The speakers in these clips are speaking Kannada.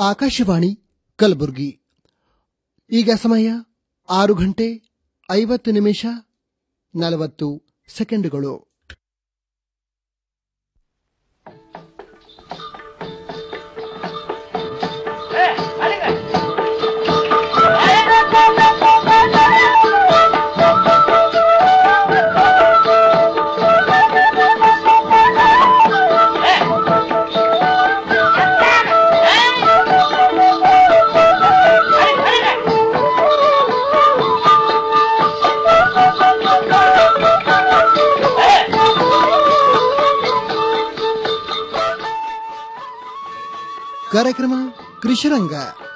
ಆಕಾಶವಾಣಿ ಕಲಬುರಗಿ ಈಗ ಸಮಯ ಆರು ಗಂಟೆ ಐವತ್ತು ನಿಮಿಷ ನಲವತ್ತು ಸೆಕೆಂಡುಗಳು ಕಾರ್ಯಕ್ರಮ ಕೃಷಿರಂಗ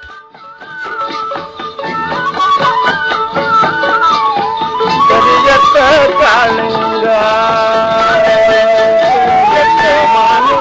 ಕರಿಯತ್ತ ಕಾಳಿಂಗ ಕರಿಯತ್ತ ಮಾಲಿಂಗ.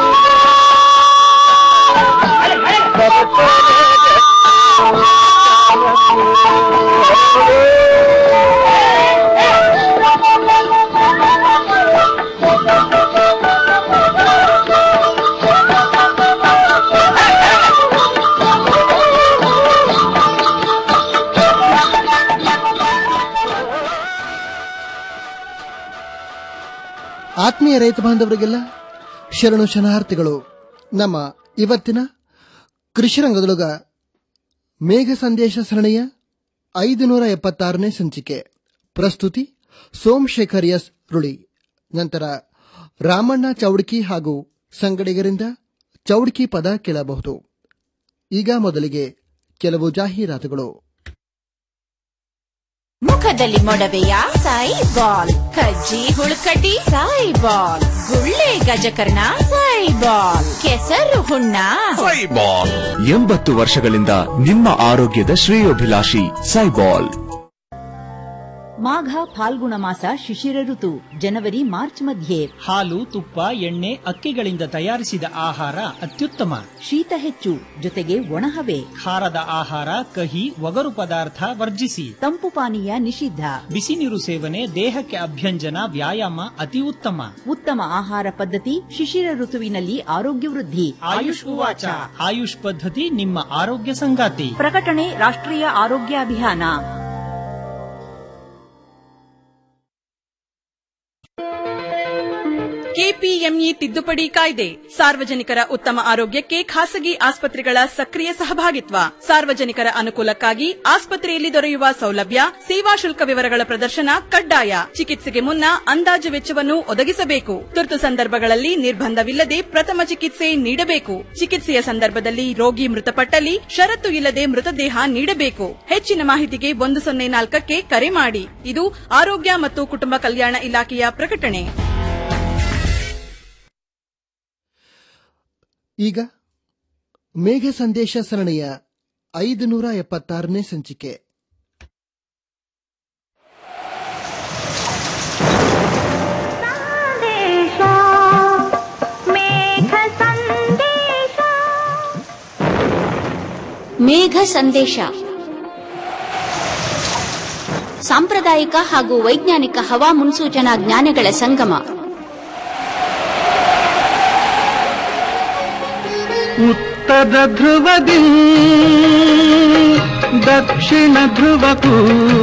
ಆತ್ಮೀಯ ರೈತ ಬಾಂಧವರಿಗೆಲ್ಲ ಶರಣು ಶರಣಾರ್ಥಿಗಳು ನಮ್ಮ ಇವತ್ತಿನ ಕೃಷಿರಂಗದೊಳಗ ಮೇಘ ಸಂದೇಶ ಸರಣಿಯ ಐದುನೂರ ಎಪ್ಪತ್ತಾರನೇ ಸಂಚಿಕೆ ಪ್ರಸ್ತುತಿ ಸೋಮಶೇಖರ್ ಎಸ್ ರುಳಿ ನಂತರ ರಾಮಣ್ಣ ಚೌಡ್ಕಿ ಹಾಗೂ ಸಂಗಡಿಗರಿಂದ ಚೌಡ್ಕಿ ಪದ ಕೇಳಬಹುದು ಈಗ ಮೊದಲಿಗೆ ಕೆಲವು ಜಾಹೀರಾತುಗಳು ಮುಖದಲ್ಲಿ ಮೊಡವೆಯ ಸಾಯಿ ಬಾಲ್ ಕಜ್ಜಿ ಹುಳುಕಡ್ಡಿ ಸಾಯಿ ಬಾಲ್ ಗುಳ್ಳೆ ಗಜಕರ್ಣ ಸಾಯಿ ಬಾಲ್ ಕೆಸರು ಹುಣ್ಣ ಸೈಬಾಲ್ ಎಂಬತ್ತು ವರ್ಷಗಳಿಂದ ನಿಮ್ಮ ಆರೋಗ್ಯದ ಶ್ರೇಯೋಭಿಲಾಷಿ ಸೈಬಾಲ್ ಮಾಘ ಫಾಲ್ಗುಣ ಮಾಸ ಶಿಶಿರ ಋತು ಜನವರಿ ಮಾರ್ಚ್ ಮಧ್ಯೆ ಹಾಲು ತುಪ್ಪ ಎಣ್ಣೆ ಅಕ್ಕಿಗಳಿಂದ ತಯಾರಿಸಿದ ಆಹಾರ ಅತ್ಯುತ್ತಮ ಶೀತ ಹೆಚ್ಚು ಜೊತೆಗೆ ಒಣಹವೆ ಖಾರದ ಆಹಾರ ಕಹಿ ಒಗರು ಪದಾರ್ಥ ವರ್ಜಿಸಿ ತಂಪು ಪಾನೀಯ ನಿಷಿದ್ಧ ಬಿಸಿ ನೀರು ಸೇವನೆ ದೇಹಕ್ಕೆ ಅಭ್ಯಂಜನ ವ್ಯಾಯಾಮ ಅತಿ ಉತ್ತಮ ಉತ್ತಮ ಆಹಾರ ಪದ್ಧತಿ ಶಿಶಿರ ಋತುವಿನಲ್ಲಿ ಆರೋಗ್ಯ ವೃದ್ಧಿ ಆಯುಷ್ ಉವಾಚ ಆಯುಷ್ ಪದ್ಧತಿ ನಿಮ್ಮ ಆರೋಗ್ಯ ಸಂಗಾತಿ ಪ್ರಕಟಣೆ ರಾಷ್ಟ್ರೀಯ ಆರೋಗ್ಯ ಅಭಿಯಾನ ಕೆಪಿಎಂಇ ತಿದ್ದುಪಡಿ ಕಾಯ್ದೆ ಸಾರ್ವಜನಿಕರ ಉತ್ತಮ ಆರೋಗ್ಯಕ್ಕೆ ಖಾಸಗಿ ಆಸ್ಪತ್ರೆಗಳ ಸಕ್ರಿಯ ಸಹಭಾಗಿತ್ವ ಸಾರ್ವಜನಿಕರ ಅನುಕೂಲಕ್ಕಾಗಿ ಆಸ್ಪತ್ರೆಯಲ್ಲಿ ದೊರೆಯುವ ಸೌಲಭ್ಯ ಸೇವಾ ಶುಲ್ಕ ವಿವರಗಳ ಪ್ರದರ್ಶನ ಕಡ್ಡಾಯ ಚಿಕಿತ್ಸೆಗೆ ಮುನ್ನ ಅಂದಾಜು ವೆಚ್ಚವನ್ನು ಒದಗಿಸಬೇಕು ತುರ್ತು ಸಂದರ್ಭಗಳಲ್ಲಿ ನಿರ್ಬಂಧವಿಲ್ಲದೆ ಪ್ರಥಮ ಚಿಕಿತ್ಸೆ ನೀಡಬೇಕು ಚಿಕಿತ್ಸೆಯ ಸಂದರ್ಭದಲ್ಲಿ ರೋಗಿ ಮೃತಪಟ್ಟಲ್ಲಿ ಷರತ್ತು ಇಲ್ಲದೆ ಮೃತದೇಹ ನೀಡಬೇಕು ಹೆಚ್ಚಿನ ಮಾಹಿತಿಗೆ ಒಂದು ಸೊನ್ನೆ ನಾಲ್ಕಕ್ಕೆ ಕರೆ ಮಾಡಿ ಇದು ಆರೋಗ್ಯ ಮತ್ತು ಕುಟುಂಬ ಕಲ್ಯಾಣ ಇಲಾಖೆಯ ಪ್ರಕಟಣೆ ಈಗ ಮೇಘ ಸಂದೇಶ ಸರಣಿಯ ಐದುನೂರ ಎಪ್ಪತ್ತಾರನೇ ಸಂಚಿಕೆ ಮೇಘ ಸಂದೇಶ ಸಾಂಪ್ರದಾಯಿಕ ಹಾಗೂ ವೈಜ್ಞಾನಿಕ ಹವಾ ಮುನ್ಸೂಚನಾ ಜ್ಞಾನಗಳ ಸಂಗಮ ಉತ್ತರ ಧ್ರುವದಿ ದಕ್ಷಿಣ ಧ್ರುವಕ್ಕೂ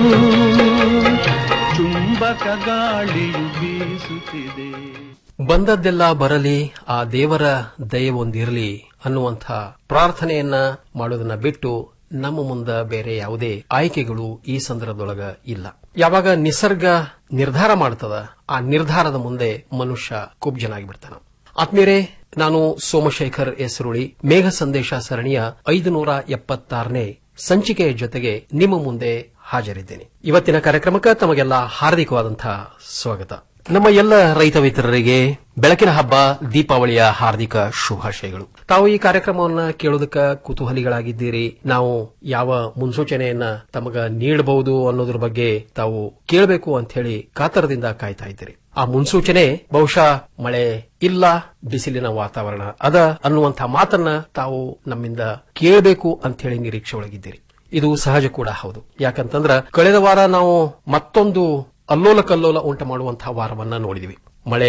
ಚುಂಬಕ ಗಾಳಿಯು ಬೀಸುತ್ತಿದೆ ಬಂದದ್ದೆಲ್ಲ ಬರಲಿ ಆ ದೇವರ ದಯವೊಂದಿರಲಿ ಅನ್ನುವಂಥ ಪ್ರಾರ್ಥನೆಯನ್ನ ಮಾಡೋದನ್ನ ಬಿಟ್ಟು ನಮ್ಮ ಮುಂದ ಬೇರೆ ಯಾವುದೇ ಆಯ್ಕೆಗಳು ಈ ಸಂದರ್ಭದೊಳಗ ಇಲ್ಲ ಯಾವಾಗ ನಿಸರ್ಗ ನಿರ್ಧಾರ ಮಾಡ್ತದ ಆ ನಿರ್ಧಾರದ ಮುಂದೆ ಮನುಷ್ಯ ಕುಬ್ಜನಾಗಿ ಬಿಡ್ತಾನ ಆತ್ಮೀಯರೇ ನಾನು ಸೋಮಶೇಖರ್ ಎಸ್ರುಳಿ ಮೇಘ ಸಂದೇಶ ಸರಣಿಯ ಐದುನೂರ ಎಪ್ಪತ್ತಾರನೇ ಸಂಚಿಕೆಯ ಜೊತೆಗೆ ನಿಮ್ಮ ಮುಂದೆ ಹಾಜರಿದ್ದೇನೆ ಇವತ್ತಿನ ಕಾರ್ಯಕ್ರಮಕ್ಕೆ ತಮಗೆಲ್ಲ ಹಾರ್ದಿಕವಾದಂತಹ ಸ್ವಾಗತ ನಮ್ಮ ಎಲ್ಲ ರೈತ ಮಿತ್ರರಿಗೆ ಬೆಳಕಿನ ಹಬ್ಬ ದೀಪಾವಳಿಯ ಹಾರ್ದಿಕ ಶುಭಾಶಯಗಳು ತಾವು ಈ ಕಾರ್ಯಕ್ರಮವನ್ನ ಕೇಳೋದಕ್ಕ ಕುತೂಹಲಿಗಳಾಗಿದ್ದೀರಿ ನಾವು ಯಾವ ಮುನ್ಸೂಚನೆಯನ್ನ ತಮಗ ನೀಡಬಹುದು ಅನ್ನೋದ್ರ ಬಗ್ಗೆ ತಾವು ಕೇಳಬೇಕು ಅಂತ ಹೇಳಿ ಕಾತರದಿಂದ ಕಾಯ್ತಾ ಇದ್ದೀರಿ ಆ ಮುನ್ಸೂಚನೆ ಬಹುಶಃ ಮಳೆ ಇಲ್ಲ ಬಿಸಿಲಿನ ವಾತಾವರಣ ಅದ ಅನ್ನುವಂಥ ಮಾತನ್ನ ತಾವು ನಮ್ಮಿಂದ ಕೇಳಬೇಕು ಅಂತ ಹೇಳಿ ನಿರೀಕ್ಷೆ ಒಳಗಿದ್ದೀರಿ ಇದು ಸಹಜ ಕೂಡ ಹೌದು ಯಾಕಂತಂದ್ರ ಕಳೆದ ವಾರ ನಾವು ಮತ್ತೊಂದು ಅಲ್ಲೋಲ ಕಲ್ಲೋಲ ಉಂಟು ಮಾಡುವಂತಹ ವಾರವನ್ನ ನೋಡಿದಿವಿ ಮಳೆ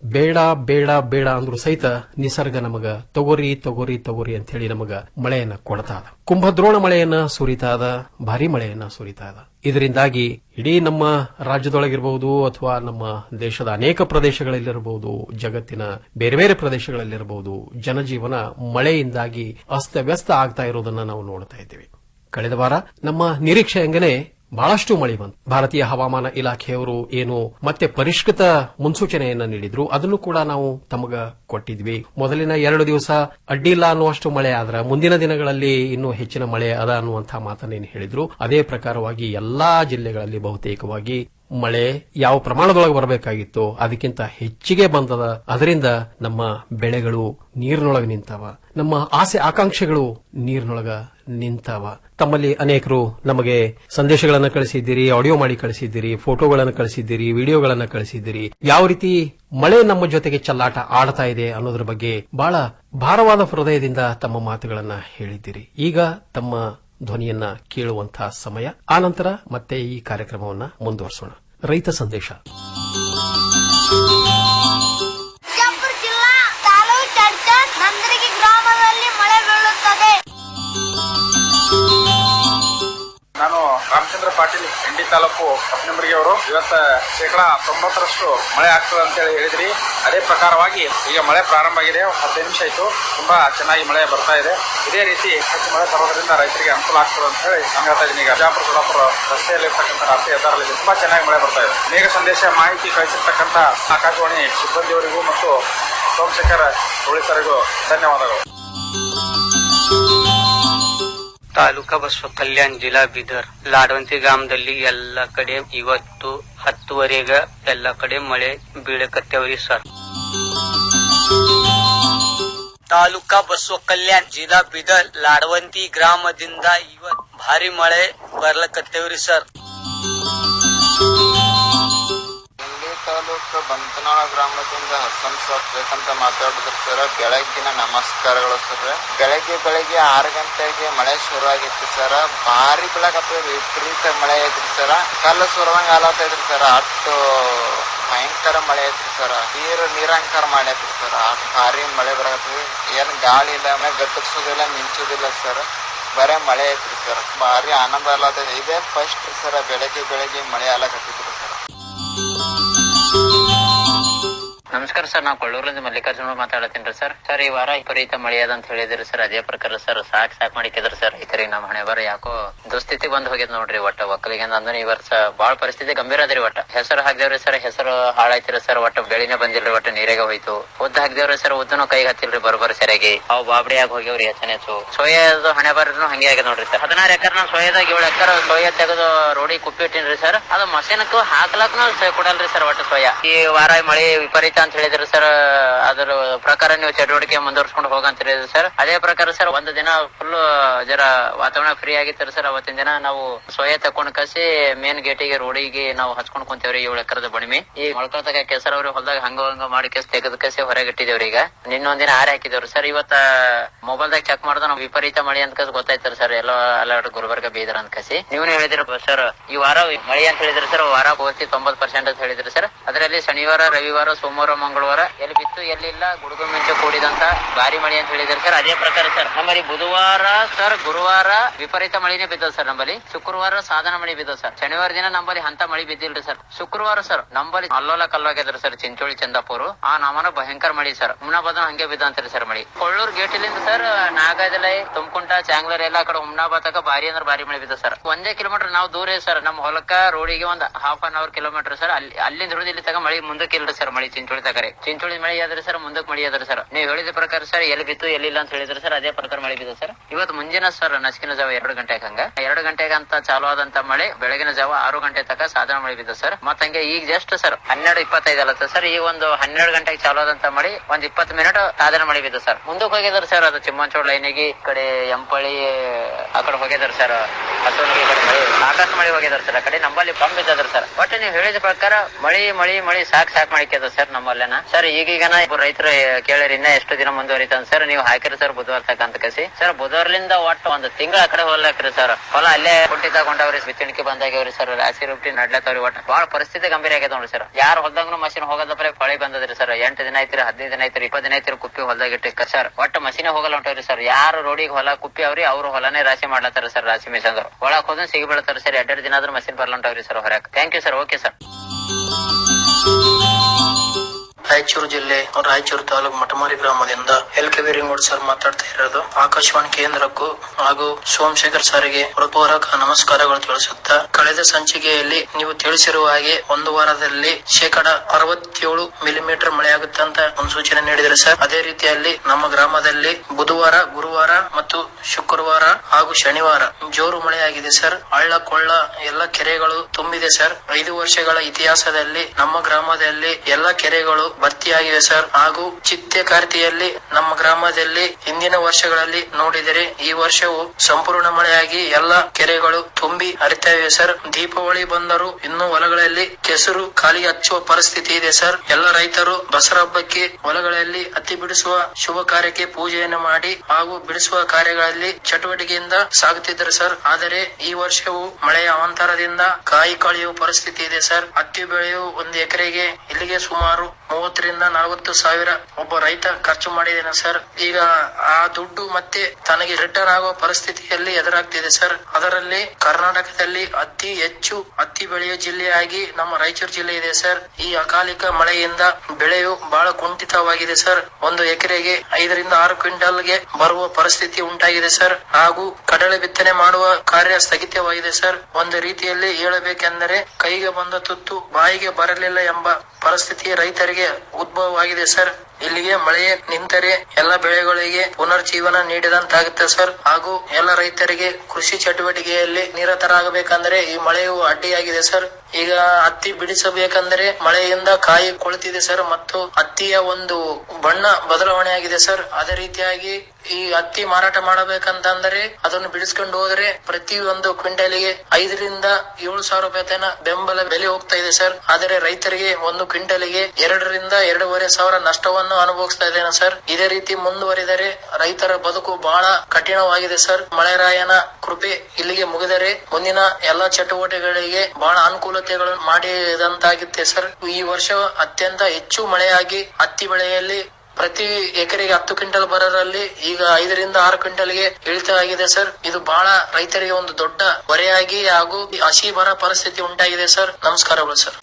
ಬೇಡ ಬೇಡ ಬೇಡ ಅಂದ್ರೂ ಸಹಿತ ನಿಸರ್ಗ ನಮಗ ತಗೋರಿ ತಗೋರಿ ತಗೋರಿ ಅಂತ ಹೇಳಿ ನಮಗ ಮಳೆಯನ್ನ ಕೊಡ್ತಾದ ಕುಂಭದ್ರೋಣ ಮಳೆಯನ್ನ ಸುರಿತಾದ ಭಾರಿ ಮಳೆಯನ್ನ ಸುರಿತಾದ ಇದರಿಂದಾಗಿ ಇಡೀ ನಮ್ಮ ರಾಜ್ಯದೊಳಗಿರಬಹುದು ಅಥವಾ ನಮ್ಮ ದೇಶದ ಅನೇಕ ಪ್ರದೇಶಗಳಲ್ಲಿರಬಹುದು ಜಗತ್ತಿನ ಬೇರೆ ಬೇರೆ ಪ್ರದೇಶಗಳಲ್ಲಿರಬಹುದು ಜನಜೀವನ ಮಳೆಯಿಂದಾಗಿ ಅಸ್ತವ್ಯಸ್ತ ಆಗ್ತಾ ಇರೋದನ್ನ ನಾವು ನೋಡ್ತಾ ಇದ್ದೀವಿ ಕಳೆದ ವಾರ ನಮ್ಮ ನಿರೀಕ್ಷೆ ಹಂಗನೆ ಬಹಳಷ್ಟು ಮಳೆ ಬಂತು ಭಾರತೀಯ ಹವಾಮಾನ ಇಲಾಖೆಯವರು ಏನು ಮತ್ತೆ ಪರಿಷ್ಕೃತ ಮುನ್ಸೂಚನೆಯನ್ನ ನೀಡಿದ್ರು ಅದನ್ನು ಕೂಡ ನಾವು ತಮಗ ಕೊಟ್ಟಿದ್ವಿ ಮೊದಲಿನ ಎರಡು ದಿವಸ ಅಡ್ಡಿಲ್ಲ ಅನ್ನುವಷ್ಟು ಮಳೆ ಆದ್ರ ಮುಂದಿನ ದಿನಗಳಲ್ಲಿ ಇನ್ನೂ ಹೆಚ್ಚಿನ ಮಳೆ ಅದ ಅನ್ನುವಂತಹ ಮಾತನ್ನೇನು ಹೇಳಿದ್ರು ಅದೇ ಪ್ರಕಾರವಾಗಿ ಎಲ್ಲಾ ಜಿಲ್ಲೆಗಳಲ್ಲಿ ಬಹುತೇಕವಾಗಿ ಮಳೆ ಯಾವ ಪ್ರಮಾಣದೊಳಗೆ ಬರಬೇಕಾಗಿತ್ತು ಅದಕ್ಕಿಂತ ಹೆಚ್ಚಿಗೆ ಬಂದದ ಅದರಿಂದ ನಮ್ಮ ಬೆಳೆಗಳು ನೀರಿನೊಳಗೆ ನಿಂತಾವ ನಮ್ಮ ಆಸೆ ಆಕಾಂಕ್ಷೆಗಳು ನೀರಿನೊಳಗ ನಿಂತಾವ ತಮ್ಮಲ್ಲಿ ಅನೇಕರು ನಮಗೆ ಸಂದೇಶಗಳನ್ನ ಕಳಿಸಿದ್ದೀರಿ ಆಡಿಯೋ ಮಾಡಿ ಕಳಿಸಿದ್ದೀರಿ ಫೋಟೋಗಳನ್ನು ಕಳಿಸಿದ್ದೀರಿ ವಿಡಿಯೋಗಳನ್ನ ಕಳಿಸಿದ್ದೀರಿ ಯಾವ ರೀತಿ ಮಳೆ ನಮ್ಮ ಜೊತೆಗೆ ಚಲ್ಲಾಟ ಆಡ್ತಾ ಇದೆ ಅನ್ನೋದ್ರ ಬಗ್ಗೆ ಬಹಳ ಭಾರವಾದ ಹೃದಯದಿಂದ ತಮ್ಮ ಮಾತುಗಳನ್ನ ಹೇಳಿದ್ದೀರಿ ಈಗ ತಮ್ಮ ಧ್ವನಿಯನ್ನ ಕೇಳುವಂತಹ ಸಮಯ ಆನಂತರ ಮತ್ತೆ ಈ ಕಾರ್ಯಕ್ರಮವನ್ನ ಮುಂದುವರಿಸೋಣ ರೈತ ಸಂದೇಶ ಬಿಜಾಪುರ ಜಿಲ್ಲಾ ತಾಲೂಕು ಚಡ್ಚನ್ ನಂದರಗಿ ಗ್ರಾಮದಲ್ಲಿ ಮಳೆ ಬೀಳುತ್ತದೆ ನಾನು ರಾಮಚಂದ್ರ ಪಾಟೀಲ್ ಇಂಡಿ ತಾಲೂಕು ಕಪ್ಪನಂಬರಿಗೆ ಅವರು ಇವತ್ತ ಶೇಕಡಾ ತೊಂಬತ್ತರಷ್ಟು ಮಳೆ ಆಗ್ತದೆ ಅಂತ ಹೇಳಿ ಹೇಳಿದ್ರಿ ಅದೇ ಪ್ರಕಾರವಾಗಿ ಈಗ ಮಳೆ ಪ್ರಾರಂಭ ಆಗಿದೆ ಹದಿನೈದು ನಿಮಿಷ ಆಯ್ತು ತುಂಬಾ ಚೆನ್ನಾಗಿ ಮಳೆ ಬರ್ತಾ ಇದೆ ಇದೇ ರೀತಿ ಹೆಚ್ಚು ಮಳೆ ಬರೋದ್ರಿಂದ ರೈತರಿಗೆ ಅನುಕೂಲ ಆಗ್ತದೆ ಅಂತ ಹೇಳಿ ನಾನು ಹೇಳ್ತಾ ಇದ್ದೀನಿ ಈಗ ಬಿಜಾಪುರ ಸೊಲ್ಲಾಪುರ ರಸ್ತೆಯಲ್ಲಿರ್ತಕ್ಕಂಥ ರಾಷ್ಟ್ರೀಯ ಹೆದ್ದಾರಲ್ಲಿ ತುಂಬಾ ಚೆನ್ನಾಗಿ ಮಳೆ ಬರ್ತಾ ಇದೆ ಮೇಘ ಸಂದೇಶ ಮಾಹಿತಿ ಕಳಿಸಿರ್ತಕ್ಕಂಥ ಆಕಾಶವಾಣಿ ಸಿಬ್ಬಂದಿಯವರಿಗೂ ಮತ್ತು ಸೋಮಶೇಖರ್ ಪೊಲೀಸರಿಗೂ ಧನ್ಯವಾದಗಳು ತಾಲೂಕಾ ಬಸವ ಕಲ್ಯಾಣ್ ಜಿಲ್ಲಾ ಬೀದರ್ ಲಾಡವಂತಿ ಗ್ರಾಮದಲ್ಲಿ ಎಲ್ಲ ಕಡೆ ಇವತ್ತು ಹತ್ತುವರೆಗ ಎಲ್ಲ ಕಡೆ ಮಳೆ ಬೀಳಕತ್ತೇವ್ರಿ ಸರ್ ತಾಲೂಕಾ ಬಸವ ಕಲ್ಯಾಣ್ ಜಿಲ್ಲಾ ಬೀದರ್ ಲಾಡವಂತಿ ಗ್ರಾಮದಿಂದ ಇವತ್ ಭಾರಿ ಮಳೆ ಬರ್ಲಕತ್ತೇವ್ರಿ ಸರ್ ತಾಲೂಕು ಬಂತನಾಳ ಗ್ರಾಮದಿಂದ ಹಸನ್ ಸಾಕ್ಬೇಕು ಅಂತ ಮಾತಾಡಿದ್ರು ಸರ್ ಬೆಳಗ್ಗಿನ ನಮಸ್ಕಾರಗಳು ಸರ್ ಬೆಳಗ್ಗೆ ಬೆಳಗ್ಗೆ ಆರು ಗಂಟೆಗೆ ಮಳೆ ಶುರು ಆಗಿತ್ತು ಸರ್ ಭಾರಿ ಬೆಳಗ್ಗೆ ವಿಪರೀತ ಮಳೆ ಐತ್ರಿ ಸರ್ ಕಲ್ಲು ಸುರದಂಗ ಆಲತ್ತೈತ್ರಿ ಸರ್ ಅಷ್ಟು ಭಯಂಕರ ಮಳೆ ಐತ್ರಿ ಸರ್ ನೀರು ನೀರಂಕರ ಮಾಡೈತ್ರಿ ಸರ್ ಅಷ್ಟು ಭಾರಿ ಮಳೆ ಬರತ್ರಿ ಏನ್ ಗಾಳಿ ಇಲ್ಲ ಮಳೆ ಗಟ್ಟಕ್ಸೋದಿಲ್ಲ ಮಿಂಚೋದಿಲ್ಲ ಸರ್ ಬರೇ ಮಳೆ ಐತ್ರಿ ಸರ್ ಭಾರಿ ಆನಂದ ಆಲತ್ತೈತಿ ಇದೇ ಫಸ್ಟ್ ಸರ್ ಬೆಳಗ್ಗೆ ಬೆಳಗ್ಗೆ ಮಳೆ ಆಲಕತ್ತಿದ್ರಿ ಸರ್ ನಮಸ್ಕಾರ ಸರ್ ನಾವು ಕೊಳ್ಳೂರಿಂದ ಮಲ್ಲಿಕಾರ್ಜುನ ಮಾತಾಡತ್ತೀನಿ ಸರ್ ಸರ್ ಈ ವಾರ ವಿಪರೀತ ಮಳೆ ಅದ ಅಂತ ಹೇಳಿದ್ರಿ ಸರ್ ಅದೇ ಪ್ರಕಾರ ಸರ್ ಸಾಕ್ ಸಾಕ್ ಮಾಡಿಕಿದ್ರಿ ಸರ್ ರೈತರಿಗೆ ನಮ್ಮ ಹಣೆ ಬರ ಯಾಕೋ ದುಸ್ಥಿತಿ ಬಂದ್ ಹೋಗ್ಯದ ನೋಡ್ರಿ ಒಟ್ಟ ಒಕ್ಕಲಿಗೆ ಅಂದ್ರೆ ಈ ವರ್ಷ ಬಾಳ ಪರಿಸ್ಥಿತಿ ಗಂಭೀರ ಅದ್ರಿ ಒಟ್ಟ ಹೆಸರು ಹಾಕ್ದೇವ್ರಿ ಸರ್ ಹೆಸರು ಹಾಳಾಯ್ತಿರಿ ಸರ್ ಒಟ್ಟ ಬೆಳಿನೇ ಬಂದಿಲ್ರಿ ಒಟ್ಟ ನೀರಿಗೆ ಹೋಯ್ತು ಉದ್ದ ಹಾಕ್ದೇವ್ರಿ ಸರ್ ಉದ್ದನು ಕೈಗೆ ಹತ್ತಿಲ್ರಿ ಬರೋಬ್ಬರ ಸರಿಯಾಗಿ ಅವು ಬಾಬಡಿ ಆಗಿ ಹೋಗ್ಯಾವ್ರಿ ಹೆಚ್ಚನ ಹೆಚ್ಚು ಸೋಯಾದು ಹಣೆ ಬರನು ಹಂಗೆ ಆಗ್ಯದ ನೋಡ್ರಿ ಸರ್ ಹದಿನಾರು ಎಕರ್ ನಾ ಸೋಯಾದಾಗ ಏಳು ಎಕರ್ ಸೋಯಾ ತೆಗೆದು ರೋಡಿ ಕುಪ್ಪಿ ಇಟ್ಟಿನ್ರಿ ಸರ್ ಅದು ಮಷೀನ್ಕು ಹಾಕ್ಲಾಕ್ನು ಕೊಡಲ್ರಿ ಸರ್ ಒಟ್ಟು ಸೋಯಾ ಈ ವಾರ ಮಳೆ ವಿಪರೀತ ಅಂತ ಹೇಳಿದ್ರಿ ಸರ್ ಅದರ ಪ್ರಕಾರ ನೀವು ಚಟುವಟಿಕೆ ಮುಂದುವರ್ಸ್ಕೊಂಡು ಹೋಗಂತ ಹೇಳಿದ್ರಿ ಸರ್ ಅದೇ ಪ್ರಕಾರ ಸರ್ ಒಂದು ದಿನ ಫುಲ್ ಜರ ವಾತಾವರಣ ಫ್ರೀ ಆಗಿತ್ತು ಸರ್ ಅವತ್ತಿನ ದಿನ ನಾವು ಸೋಯಾ ತಕೊಂಡ್ ಕಸಿ ಮೇನ್ ಗೇಟಿಗೆ ರೋಡಿಗೆ ನಾವು ಹಚ್ಕೊಂಡ್ ಕುಂತೇವ್ರಿ ಏಳು ಎಕರದ ಬಣಿಮಿ ಈ ಮೊಳ್ಕೊಳ್ತಾಗ ಕೆಸರ ಅವ್ರಿ ಹೊಲದಾಗ ಹಂಗ ಹಂಗ ಮಾಡಿ ಕೆಸ್ ತೆಗೆದ ಕಸಿ ಹೊರಗೆ ಇಟ್ಟಿದೇವ್ರಿ ಈಗ ನಿನ್ನೊಂದಿನ ಆರೆ ಹಾಕಿದೇವ್ರಿ ಸರ್ ಇವತ್ತ ಮೊಬೈಲ್ದಾಗ ಚೆಕ್ ಮಾಡಿದ ನಾವು ವಿಪರೀತ ಮಳೆ ಅಂತ ಕಸ್ ಗೊತ್ತಾಯ್ತಾರ ಸರ್ ಎಲ್ಲ ಅಲರ್ಟ್ ಗುಲ್ಬರ್ಗ ಬೀದರ್ ಅಂತ ಕಸಿ ನೀವು ಹೇಳಿದ್ರಿ ಸರ್ ಈ ವಾರ ಮಳೆ ಅಂತ ಹೇಳಿದ್ರಿ ಸರ್ ವಾರ ಪೂರ್ತಿ ತೊಂಬತ್ ಪರ್ಸೆಂಟ್ ಅಂತ ಹೇಳಿದ್ರಿ ಸರ್ ಅದರಲ್ಲಿ ಶನಿವಾರ ರವಿವಾರ ಸೋಮವಾರ ಮಂಗಳವಾರ ಎಲ್ಲಿ ಬಿತ್ತು ಎಲ್ಲಿಲ್ಲ ಗುಡುಗು ಮಿಂಚು ಕೂಡಿದಂತ ಭಾರಿ ಮಳೆ ಅಂತ ಹೇಳಿದ್ರಿ ಸರ್ ಅದೇ ಪ್ರಕಾರ ಸರ್ ನಮ್ಮಲ್ಲಿ ಬುಧವಾರ ಸರ್ ಗುರುವಾರ ವಿಪರೀತ ಮಳೆನೇ ಬಿದ್ದದ ಸರ್ ನಮ್ಮಲ್ಲಿ ಶುಕ್ರವಾರ ಸಾಧನ ಮಳೆ ಬಿದ್ದದ ಸರ್ ಶನಿವಾರ ದಿನ ನಮ್ಮಲ್ಲಿ ಅಂತ ಮಳೆ ಬಿದ್ದಿಲ್ರಿ ಸರ್ ಶುಕ್ರವಾರ ಸರ್ ನಮ್ಮಲ್ಲಿ ಅಲ್ಲೋಲ ಕಲ್ಲೋಗ್ಯದ್ರಿ ಸರ್ ಚಿಂಚೋಳಿ ಚಂದಾಪುರ ಆ ನಮನ ಭಯಂಕರ ಮಳಿ ಸರ್ ಮುನ್ನಾಬಾದ್ ಹಂಗೆ ಬಿದ್ದಂತ್ರಿ ಸರ್ ಮಳಿ ಕೊಳ್ಳೂರ್ ಗೇಟಿಲಿಂದ ಸರ್ ನಾಗದಲೈ ತುಮಕುಂಟ ಚಾಂಗ್ಲರ್ ಎಲ್ಲಾ ಕಡೆ ಹುಮ್ನಾಬಾದ್ ತಕ ಭಾರಿ ಅಂದ್ರೆ ಭಾರಿ ಮಳೆ ಬಿದ್ದ ಸರ್ ಒಂದೇ ಕಿಲೋಮೀಟರ್ ನಾವು ದೂರ ಇದೆ ಸರ್ ನಮ್ಮ ಹೊಲಕ್ಕ ರೋಡಿಗೆ ಒಂದ್ half an hour kilometre sir ಅಲ್ಲಿ ಅಲ್ಲಿಂದ ಹಿಡಿದು ಇಲ್ಲಿ ತಗ ಮಳಿ ಮುಂದಕ್ಕೆ ಇಲ್ರಿ ಸರ್ ಮಳಿ ಚಿಂಚೋಳಿ ತಗರೆ ಚಿಂಚೋಳಿ ಮಳೆ ಆದ್ರೆ ಸರ್ ಮುಂದಕ್ಕೆ ಮಳಿ ಆದ್ರೆ ಸರ್ ನೀವು ಹೇಳಿದ ಪ್ರಕಾರ ಸರ್ ಎಲ್ಲಿ ಬಿತ್ತು ಎಲ್ಲಿಲ್ಲ ಅಂತ ಹೇಳಿದ್ರೆ ಸರ್ ಅದೇ ಪ್ರಕಾರ ಮಳೆ ಬಿದ್ದು ಸರ್ ಇವತ್ತು ಮುಂಜಾನೆ ಸರ್ ನಸಿಕಿನ ಜಾವ ಎರಡು ಗಂಟೆಗೆ ಹಂಗ ಎರಡು ಗಂಟೆಗೆ ಅಂತ ಚಾಲು ಆದಂತ ಮಳೆ ಬೆಳಗಿನ ಜಾವ ಆರು ಗಂಟೆ ತನಕ ಸಾಧಾರಣ ಮಳೆ ಬಿದ್ದು ಸರ್ ಮತ್ತ ಹಂಗೆ ಈಗ ಜಸ್ಟ್ ಸರ್ ಹನ್ನೆರಡು ಇಪ್ಪತ್ತೈದು ಅಲ್ಲ ಸರ್ ಈ ಒಂದು ಹನ್ನೆರಡು ಗಂಟೆಗೆ ಚಾಲು ಆದಂತ ಮಳೆ ಒಂದ್ ಇಪ್ಪತ್ತು ಮಿನಿಟ್ ಸಾಧಾರಣ ಮಳೆ ಬಿದ್ದು ಸರ್ ಮುಂದಕ್ಕೆ ಹೋಗಿದ್ರು ಸರ್ ಅದು ಚಿಮ್ಮಂಚೋಡ್ ಲೈನಿಗೆ ಈ ಕಡೆ ಎಂಪಳಿ ಆ ಕಡೆ ಹೋಗಿದಾರೆ ಸರ್ ಹತ್ತೊಂದು ಕಡೆ ಮಳಿ ಆಕಾಶ ಮಳಿ ಹೋಗಿದಾರೆ ಸರ್ ಆ ಕಡೆ ನಮ್ಮಲ್ಲಿ ಕಮ್ಮಿ ಬಿದ್ದದ್ರ ಸರ್ ಒಟ್ಟು ನೀವು ಹೇಳಿದ ಪ್ರಕಾರ ಮಳಿ ಮಳಿ ಮಳಿ ಸಾಕ್ ಸಾಕ್ ಮಾಡಿಕ್ಯದ ಸರ್ ನಮ್ಮಲ್ಲೇನ ಸರ್ ಈಗೀಗನ ಇಬ್ಬರು ರೈತರು ಕೇಳಿರಿ ಇನ್ನ ಎಷ್ಟು ದಿನ ಮುಂದುವರಿತಾನ ಸರ್ ನೀವು ಹಾಕಿರಿ ಸರ್ ಬುಧವಾರ ತಕ ಅಂತ ಕಸಿ ಸರ್ ಬುಧವಾರಲಿಂದ ಒಟ್ಟು ಒಂದು ತಿಂಗಳ ಆ ಕಡೆ ಹೊಲಾಕ್ರಿ ಸರ್ ಹೊಲ ಅಲ್ಲೇ ಕುಂಟಿ ತಗೊಂಡವ್ರಿ ಬಿತ್ತಣಿಕೆ ಬಂದಾಗ್ಯವ್ರಿ ಸರ್ ರಾಶಿ ರುಟ್ಟಿ ನಡ್ಲತ್ತವ್ರಿ ಒಟ್ಟು ಬಹಳ ಪರಿಸ್ಥಿತಿ ಗಂಭೀರ ಆಗ್ಯದ ನೋಡ್ರಿ ಸರ್ ಯಾರು ಹೊಲ್ದಂಗ್ನು ಮಷಿನ್ ಹೋಗೋದ ಬರೀ ಹೊಳಿ ಬಂದದ್ರಿ ಸರ್ ಎಂಟು ದಿನ ಐತ್ರಿ ಹದಿನೈದು ದಿನ ಐತ್ರಿ ಇಪ್ಪತ್ತು ದಿನ ಐತ್ರಿ ಕುಪ್ಪಿ ಹೊಲ್ದಾಗ ಇಟ್ಟಿಕ್ಕ ಸರ್ ಒಟ್ಟು ಮಷಿನ್ ಹೋಗಲ್ಲ ಹೊಂಟವ್ರಿ ಸರ್ ಯಾರು ರೋಡಿಗೆ ಹೊಲ ಕುಪ್ಪಿ ಅವ್ರಿ ಅವ್ರು ಹೊಲನೇ ರಾಶಿ ಮಾಡ್ಲತ್ತಾರ ಸರ್ ರಾಶಿ ಮಿಷನ್ ಒಳಕ್ ಹೋದ್ರೆ ಸಿಗಿ ಬೀಳ್ತಾರ ಸರ್ ಎರಡೆರಡು ದಿನ ಆದ್ರೂ ಮಷಿನ್ ಬರ್ಲಂಟವ್ರಿ ಸರ್ ಹೊರಕ್ thank you sir okay sir Raichur ಜಿಲ್ಲೆ ರಾಯಚೂರು ತಾಲೂಕು ಮಟಮಾರಿ ಗ್ರಾಮದಿಂದ ಎಲ್ ಕೆ ರಿಂಗೋಡ್ ಸರ್ ಮಾತಾಡ್ತಾ ಇರೋದು ಆಕಾಶವಾಣಿ ಕೇಂದ್ರಕ್ಕೂ ಹಾಗೂ ಸೋಮಶೇಖರ್ ಸರ್ಗೆ ಹೃತ್ಪೂರ್ವಕ ನಮಸ್ಕಾರಗಳು ತಿಳಿಸುತ್ತಾ ಕಳೆದ ಸಂಚಿಕೆಯಲ್ಲಿ ನೀವು ತಿಳಿಸಿರುವ ಹಾಗೆ ಒಂದು ವಾರದಲ್ಲಿ ಶೇಕಡ ಅರವತ್ತೇಳು ಮಿಲಿಮೀಟರ್ ಮಳೆಯಾಗುತ್ತೆ ಅಂತ ಮುನ್ಸೂಚನೆ ನೀಡಿದರೆ ಸರ್ ಅದೇ ರೀತಿಯಲ್ಲಿ ನಮ್ಮ ಗ್ರಾಮದಲ್ಲಿ ಬುಧವಾರ ಗುರುವಾರ ಮತ್ತು ಶುಕ್ರವಾರ ಹಾಗೂ ಶನಿವಾರ ಜೋರು ಮಳೆಯಾಗಿದೆ ಸರ್ ಹಳ್ಳ ಕೊಳ್ಳ ಎಲ್ಲ ಕೆರೆಗಳು ತುಂಬಿದೆ ಸರ್ ಐದು ವರ್ಷಗಳ ಇತಿಹಾಸದಲ್ಲಿ ನಮ್ಮ ಗ್ರಾಮದಲ್ಲಿ ಎಲ್ಲ ಕೆರೆಗಳು ಭರ್ತಿಯಾಗಿವೆ ಸರ್ ಹಾಗೂ ಚಿತ್ತೆ ಕಾರ್ತಿಯಲ್ಲಿ ನಮ್ಮ ಗ್ರಾಮದಲ್ಲಿ ಹಿಂದಿನ ವರ್ಷಗಳಲ್ಲಿ ನೋಡಿದರೆ ಈ ವರ್ಷವು ಸಂಪೂರ್ಣ ಮಳೆಯಾಗಿ ಎಲ್ಲ ಕೆರೆಗಳು ತುಂಬಿ ಹರಿತಾ ಇವೆ ಸರ್ ದೀಪಾವಳಿ ಬಂದರೂ ಇನ್ನೂ ಹೊಲಗಳಲ್ಲಿ ಕೆಸರು ಖಾಲಿ ಹಚ್ಚುವ ಪರಿಸ್ಥಿತಿ ಇದೆ ಸರ್ ಎಲ್ಲ ರೈತರು ದಸರಾ ಹಬ್ಬಕ್ಕೆ ಹೊಲಗಳಲ್ಲಿ ಹತ್ತಿ ಬಿಡಿಸುವ ಶುಭ ಕಾರ್ಯಕ್ಕೆ ಪೂಜೆಯನ್ನು ಮಾಡಿ ಹಾಗೂ ಬಿಡಿಸುವ ಕಾರ್ಯಗಳಲ್ಲಿ ಚಟುವಟಿಕೆಯಿಂದ ಸಾಗುತ್ತಿದ್ದರು ಸರ್ ಆದರೆ ಈ ವರ್ಷವು ಮಳೆಯ ಅವಾಂತರದಿಂದ ಕಾಯಿ ಕಳೆಯುವ ಪರಿಸ್ಥಿತಿ ಇದೆ ಸರ್ ಹತ್ತಿ ಬೆಳೆಯು ಒಂದು ಎಕರೆಗೆ ಇಲ್ಲಿಗೆ ಸುಮಾರು ಮೂವತ್ತರಿಂದ ನಲವತ್ತು ಸಾವಿರ ಒಬ್ಬ ರೈತ ಖರ್ಚು ಮಾಡಿದ್ದೇನೆ ಸರ್ ಈಗ ಆ ದುಡ್ಡು ಮತ್ತೆ ತನಗೆ ರಿಟರ್ನ್ ಆಗುವ ಪರಿಸ್ಥಿತಿಯಲ್ಲಿ ಎದುರಾಗ್ತಿದೆ ಸರ್ ಅದರಲ್ಲಿ ಕರ್ನಾಟಕದಲ್ಲಿ ಅತಿ ಹೆಚ್ಚು ಹತ್ತಿ ಬೆಳೆಯುವ ಜಿಲ್ಲೆಯಾಗಿ ನಮ್ಮ ರಾಯಚೂರು ಜಿಲ್ಲೆ ಇದೆ ಸರ್ ಈ ಅಕಾಲಿಕ ಮಳೆಯಿಂದ ಬೆಳೆಯು ಬಹಳ ಕುಂಠಿತವಾಗಿದೆ ಸರ್ ಒಂದು ಎಕರೆಗೆ ಐದರಿಂದ ಆರು ಕ್ವಿಂಟಲ್ಗೆ ಬರುವ ಪರಿಸ್ಥಿತಿ ಉಂಟಾಗಿದೆ ಸರ್ ಹಾಗೂ ಕಡಲೆ ಬಿತ್ತನೆ ಮಾಡುವ ಕಾರ್ಯ ಸ್ಥಗಿತವಾಗಿದೆ ಸರ್ ಒಂದು ರೀತಿಯಲ್ಲಿ ಹೇಳಬೇಕೆಂದರೆ ಕೈಗೆ ಬಂದ ತುತ್ತು ಬಾಯಿಗೆ ಬರಲಿಲ್ಲ ಎಂಬ ಪರಿಸ್ಥಿತಿ ರೈತರಿಗೆ ಉದ್ಭವವಾಗಿದೆ ಸರ್ ಇಲ್ಲಿಗೆ ಮಳೆ ನಿಂತರೆ ಎಲ್ಲ ಬೆಳೆಗಳಿಗೆ ಪುನರ್ಜೀವನ ನೀಡಿದಂತಾಗುತ್ತೆ ಸರ್ ಹಾಗೂ ಎಲ್ಲ ರೈತರಿಗೆ ಕೃಷಿ ಚಟುವಟಿಕೆಯಲ್ಲಿ ನಿರತರಾಗಬೇಕಂದ್ರೆ ಈ ಮಳೆಯು ಅಡ್ಡಿಯಾಗಿದೆ ಸರ್ ಈಗ ಹತ್ತಿ ಬಿಡಿಸಬೇಕಂದ್ರೆ ಮಳೆಯಿಂದ ಕಾಯಿ ಕೊಳ್ತಿದೆ ಸರ್ ಮತ್ತು ಹತ್ತಿಯ ಒಂದು ಬಣ್ಣ ಬದಲಾವಣೆ ಆಗಿದೆ ಸರ್ ಅದೇ ರೀತಿಯಾಗಿ ಈ ಹತ್ತಿ ಮಾರಾಟ ಮಾಡಬೇಕಂತಂದ್ರೆ ಅದನ್ನು ಬಿಡಿಸ್ಕೊಂಡು ಹೋದ್ರೆ ಪ್ರತಿ ಒಂದು ಕ್ವಿಂಟಲಿಗೆ ಐದರಿಂದ ಏಳು ಸಾವಿರ ರೂಪಾಯಿ ತನ ಬೆಂಬಲ ಬೆಲೆ ಹೋಗ್ತಾ ಇದೆ ಸರ್ ಆದರೆ ರೈತರಿಗೆ ಒಂದು ಕ್ವಿಂಟಲಿಗೆ ಎರಡರಿಂದ ಎರಡೂವರೆ ಸಾವಿರ ನಷ್ಟವನ್ನು ಅನುಭವಿಸ್ತಾ ಇದ್ದೇನೆ ಸರ್ ಇದೇ ರೀತಿ ಮುಂದುವರಿದರೆ ರೈತರ ಬದುಕು ಬಹಳ ಕಠಿಣವಾಗಿದೆ ಸರ್ ಮಳೆರಾಯನ ಕೃಪೆ ಇಲ್ಲಿಗೆ ಮುಗಿದರೆ ಮುಂದಿನ ಎಲ್ಲಾ ಚಟುವಟಿಕೆಗಳಿಗೆ ಬಹಳ ಅನುಕೂಲತೆಗಳು ಮಾಡಿದಂತಾಗುತ್ತೆ ಸರ್ ಈ ವರ್ಷ ಅತ್ಯಂತ ಹೆಚ್ಚು ಮಳೆಯಾಗಿ ಹತ್ತಿ ಬೆಳೆಯಲ್ಲಿ ಪ್ರತಿ ಎಕರೆಗೆ ಹತ್ತು ಕ್ವಿಂಟಲ್ ಬರೋದ್ರಲ್ಲಿ ಈಗ ಐದರಿಂದ ಆರು ಕ್ವಿಂಟಲ್ಗೆ ಇಳಿತ ಆಗಿದೆ ಸರ್ ಇದು ಬಹಳ ರೈತರಿಗೆ ಒಂದು ದೊಡ್ಡ ಹೊರೆಯಾಗಿ ಹಾಗೂ ಹಸಿ ಬರ ಪರಿಸ್ಥಿತಿ ಉಂಟಾಗಿದೆ ಸರ್ ನಮಸ್ಕಾರಗಳು ಸರ್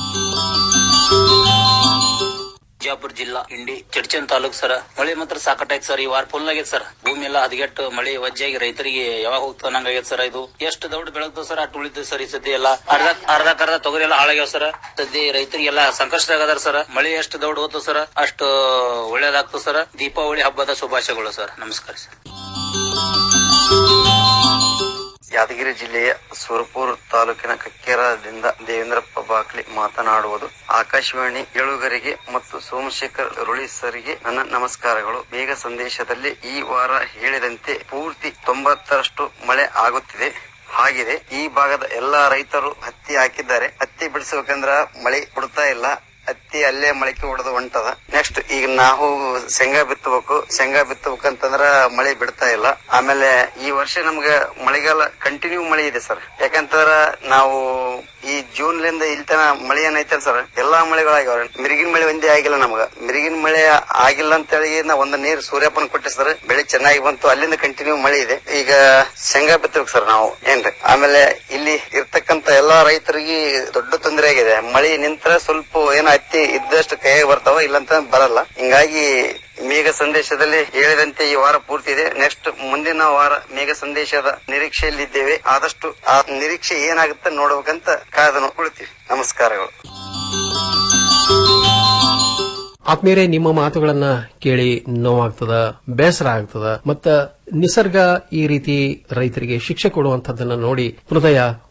ಬಿಜಾಪುರ ಜಿಲ್ಲಾ ಇಂಡಿ ಚಡ್ಚನ್ ತಾಲೂಕ್ ಸರ್ ಮಳೆ ಮಾತ್ರ ಸಾಕಟ್ಟೈತ್ ಸರ್ ಈ ವಾರ ಫುಲ್ ಆಗೈತೆ ಸರ್ ಭೂಮಿ ಎಲ್ಲ ಹದಗೆಟ್ಟು ಮಳೆ ವಜ್ಜಾಗಿ ರೈತರಿಗೆ ಯಾವಾಗ ಹೋಗ್ತಾ ನಂಗಾಗೈತೆ ಸರ್ ಇದು ಎಷ್ಟು ದೌಡ್ ಬೆಳಗ್ದು ಸರ್ ಅಷ್ಟು ಉಳಿದ ಸರ್ ಈ ಸದ್ಯ ಎಲ್ಲ ಅರ್ಧ ಅರ್ಧ ಅರ್ಧ ತೊಗರಿ ಎಲ್ಲ ಹಾಳಾಗ್ಯಾವ ಸರ್ ಸದ್ಯ ರೈತರಿಗೆಲ್ಲ ಸಂಕಷ್ಟದಾಗದಾರ ಸರ್ ಮಳೆ ಎಷ್ಟು ದೌಡ್ ಹೋತು ಸರ್ ಅಷ್ಟು ಒಳ್ಳೇದಾಗ್ತದೆ ಸರ್ ದೀಪಾವಳಿ ಹಬ್ಬದ ಶುಭಾಶಯಗಳು ಸರ್ ನಮಸ್ಕಾರ ಸರ್ ಯಾದಗಿರಿ ಜಿಲ್ಲೆಯ ಸುರಪುರ ತಾಲೂಕಿನ ಕಕ್ಕೇರದಿಂದ ದೇವೇಂದ್ರಪ್ಪ ಬಾಕ್ಲಿ ಮಾತನಾಡುವುದು ಆಕಾಶವಾಣಿ ಏಳುಗರಿಗೆ ಮತ್ತು ಸೋಮಶೇಖರ್ ರುಳಿ ಸರ್ಗೆ ನನ್ನ ನಮಸ್ಕಾರಗಳು ಬೇಗ ಸಂದೇಶದಲ್ಲಿ ಈ ವಾರ ಹೇಳಿದಂತೆ ಪೂರ್ತಿ ತೊಂಬತ್ತರಷ್ಟು ಮಳೆ ಆಗುತ್ತಿದೆ ಆಗಿದೆ ಈ ಭಾಗದ ಎಲ್ಲಾ ರೈತರು ಹತ್ತಿ ಹಾಕಿದ್ದಾರೆ ಹತ್ತಿ ಬಿಡಿಸ್ಬೇಕಂದ್ರ ಮಳೆ ಕೊಡ್ತಾ ಇಲ್ಲ ಹತ್ತಿ ಅಲ್ಲೇ ಮೊಳಕೆ ಹೊಡೆದು ಹೊಂಟದ ನೆಕ್ಸ್ಟ್ ಈಗ ನಾವು ಶೇಂಗಾ ಬಿತ್ತಬೇಕು ಶೇಂಗಾ ಬಿತ್ತಬೇಕಂತಂದ್ರ ಮಳೆ ಬಿಡ್ತಾ ಇಲ್ಲ ಆಮೇಲೆ ಈ ವರ್ಷ ನಮ್ಗ ಮಳೆಗಾಲ ಕಂಟಿನ್ಯೂ ಮಳೆ ಇದೆ ಸರ್ ಯಾಕಂತಂದ್ರ ನಾವು ಈ ಜೂನ್ ಲಿಂದ ಇಲ್ಲಿ ತನ ಮಳೆ ಏನೈತಲ್ಲ ಸರ್ ಎಲ್ಲಾ ಮಳೆಗಳಾಗ್ಯಾವ ಮಿರಿಗಿನ ಮಳೆ ಒಂದೇ ಆಗಿಲ್ಲ ನಮ್ಗ ಮಿರಿಗಿನ ಮಳೆ ಆಗಿಲ್ಲ ಅಂತ ಹೇಳಿ ನಾ ಒಂದು ನೀರು ಸೂರ್ಯಪ್ಪನ ಕೊಟ್ಟೆ ಸರ್ ಬೆಳೆ ಚೆನ್ನಾಗಿ ಬಂತು ಅಲ್ಲಿಂದ ಕಂಟಿನ್ಯೂ ಮಳೆ ಇದೆ ಈಗ ಶೇಂಗಾ ಬಿತ್ತಬೇಕು ಸರ್ ನಾವು ಏನ್ರಿ ಆಮೇಲೆ ಇಲ್ಲಿ ಇರ್ತಕ್ಕಂತ ಎಲ್ಲಾ ರೈತರಿಗೆ ದೊಡ್ಡ ತೊಂದರೆ ಆಗಿದೆ ಮಳೆ ನಿಂತ್ರ ಸ್ವಲ್ಪ ಏನ ಹತ್ತಿ ಇದ್ದಷ್ಟು ಕೈಯಾಗ ಬರ್ತಾವ ಇಲ್ಲಂತ ಬರಲ್ಲ ಹಿಂಗಾಗಿ ಮೇಘ ಸಂದೇಶದಲ್ಲಿ ಹೇಳಿದಂತೆ ಈ ವಾರ ಪೂರ್ತಿ ಇದೆ ನೆಕ್ಸ್ಟ್ ಮುಂದಿನ ವಾರ ಮೇಘ ಸಂದೇಶದ ನಿರೀಕ್ಷೆಯಲ್ಲಿದ್ದೇವೆ ಆದಷ್ಟು ಆ ನಿರೀಕ್ಷೆ ಏನಾಗುತ್ತೆ ನೋಡ್ಬೇಕಂತ ಕಾದು ನೋಡ್ಕೊಳ್ತೀವಿ ನಮಸ್ಕಾರಗಳು ಆತ್ಮೀಯರೇ ನಿಮ್ಮ ಮಾತುಗಳನ್ನ ಕೇಳಿ ನೋವಾಗ್ತದ ಬೇಸರ ಆಗ್ತದ ಮತ್ತ ನಿಸರ್ಗ ಈ ರೀತಿ ರೈತರಿಗೆ ಶಿಕ್ಷೆ ಕೊಡುವಂತದ್ದನ್ನ ನೋಡಿ ಹೃದಯ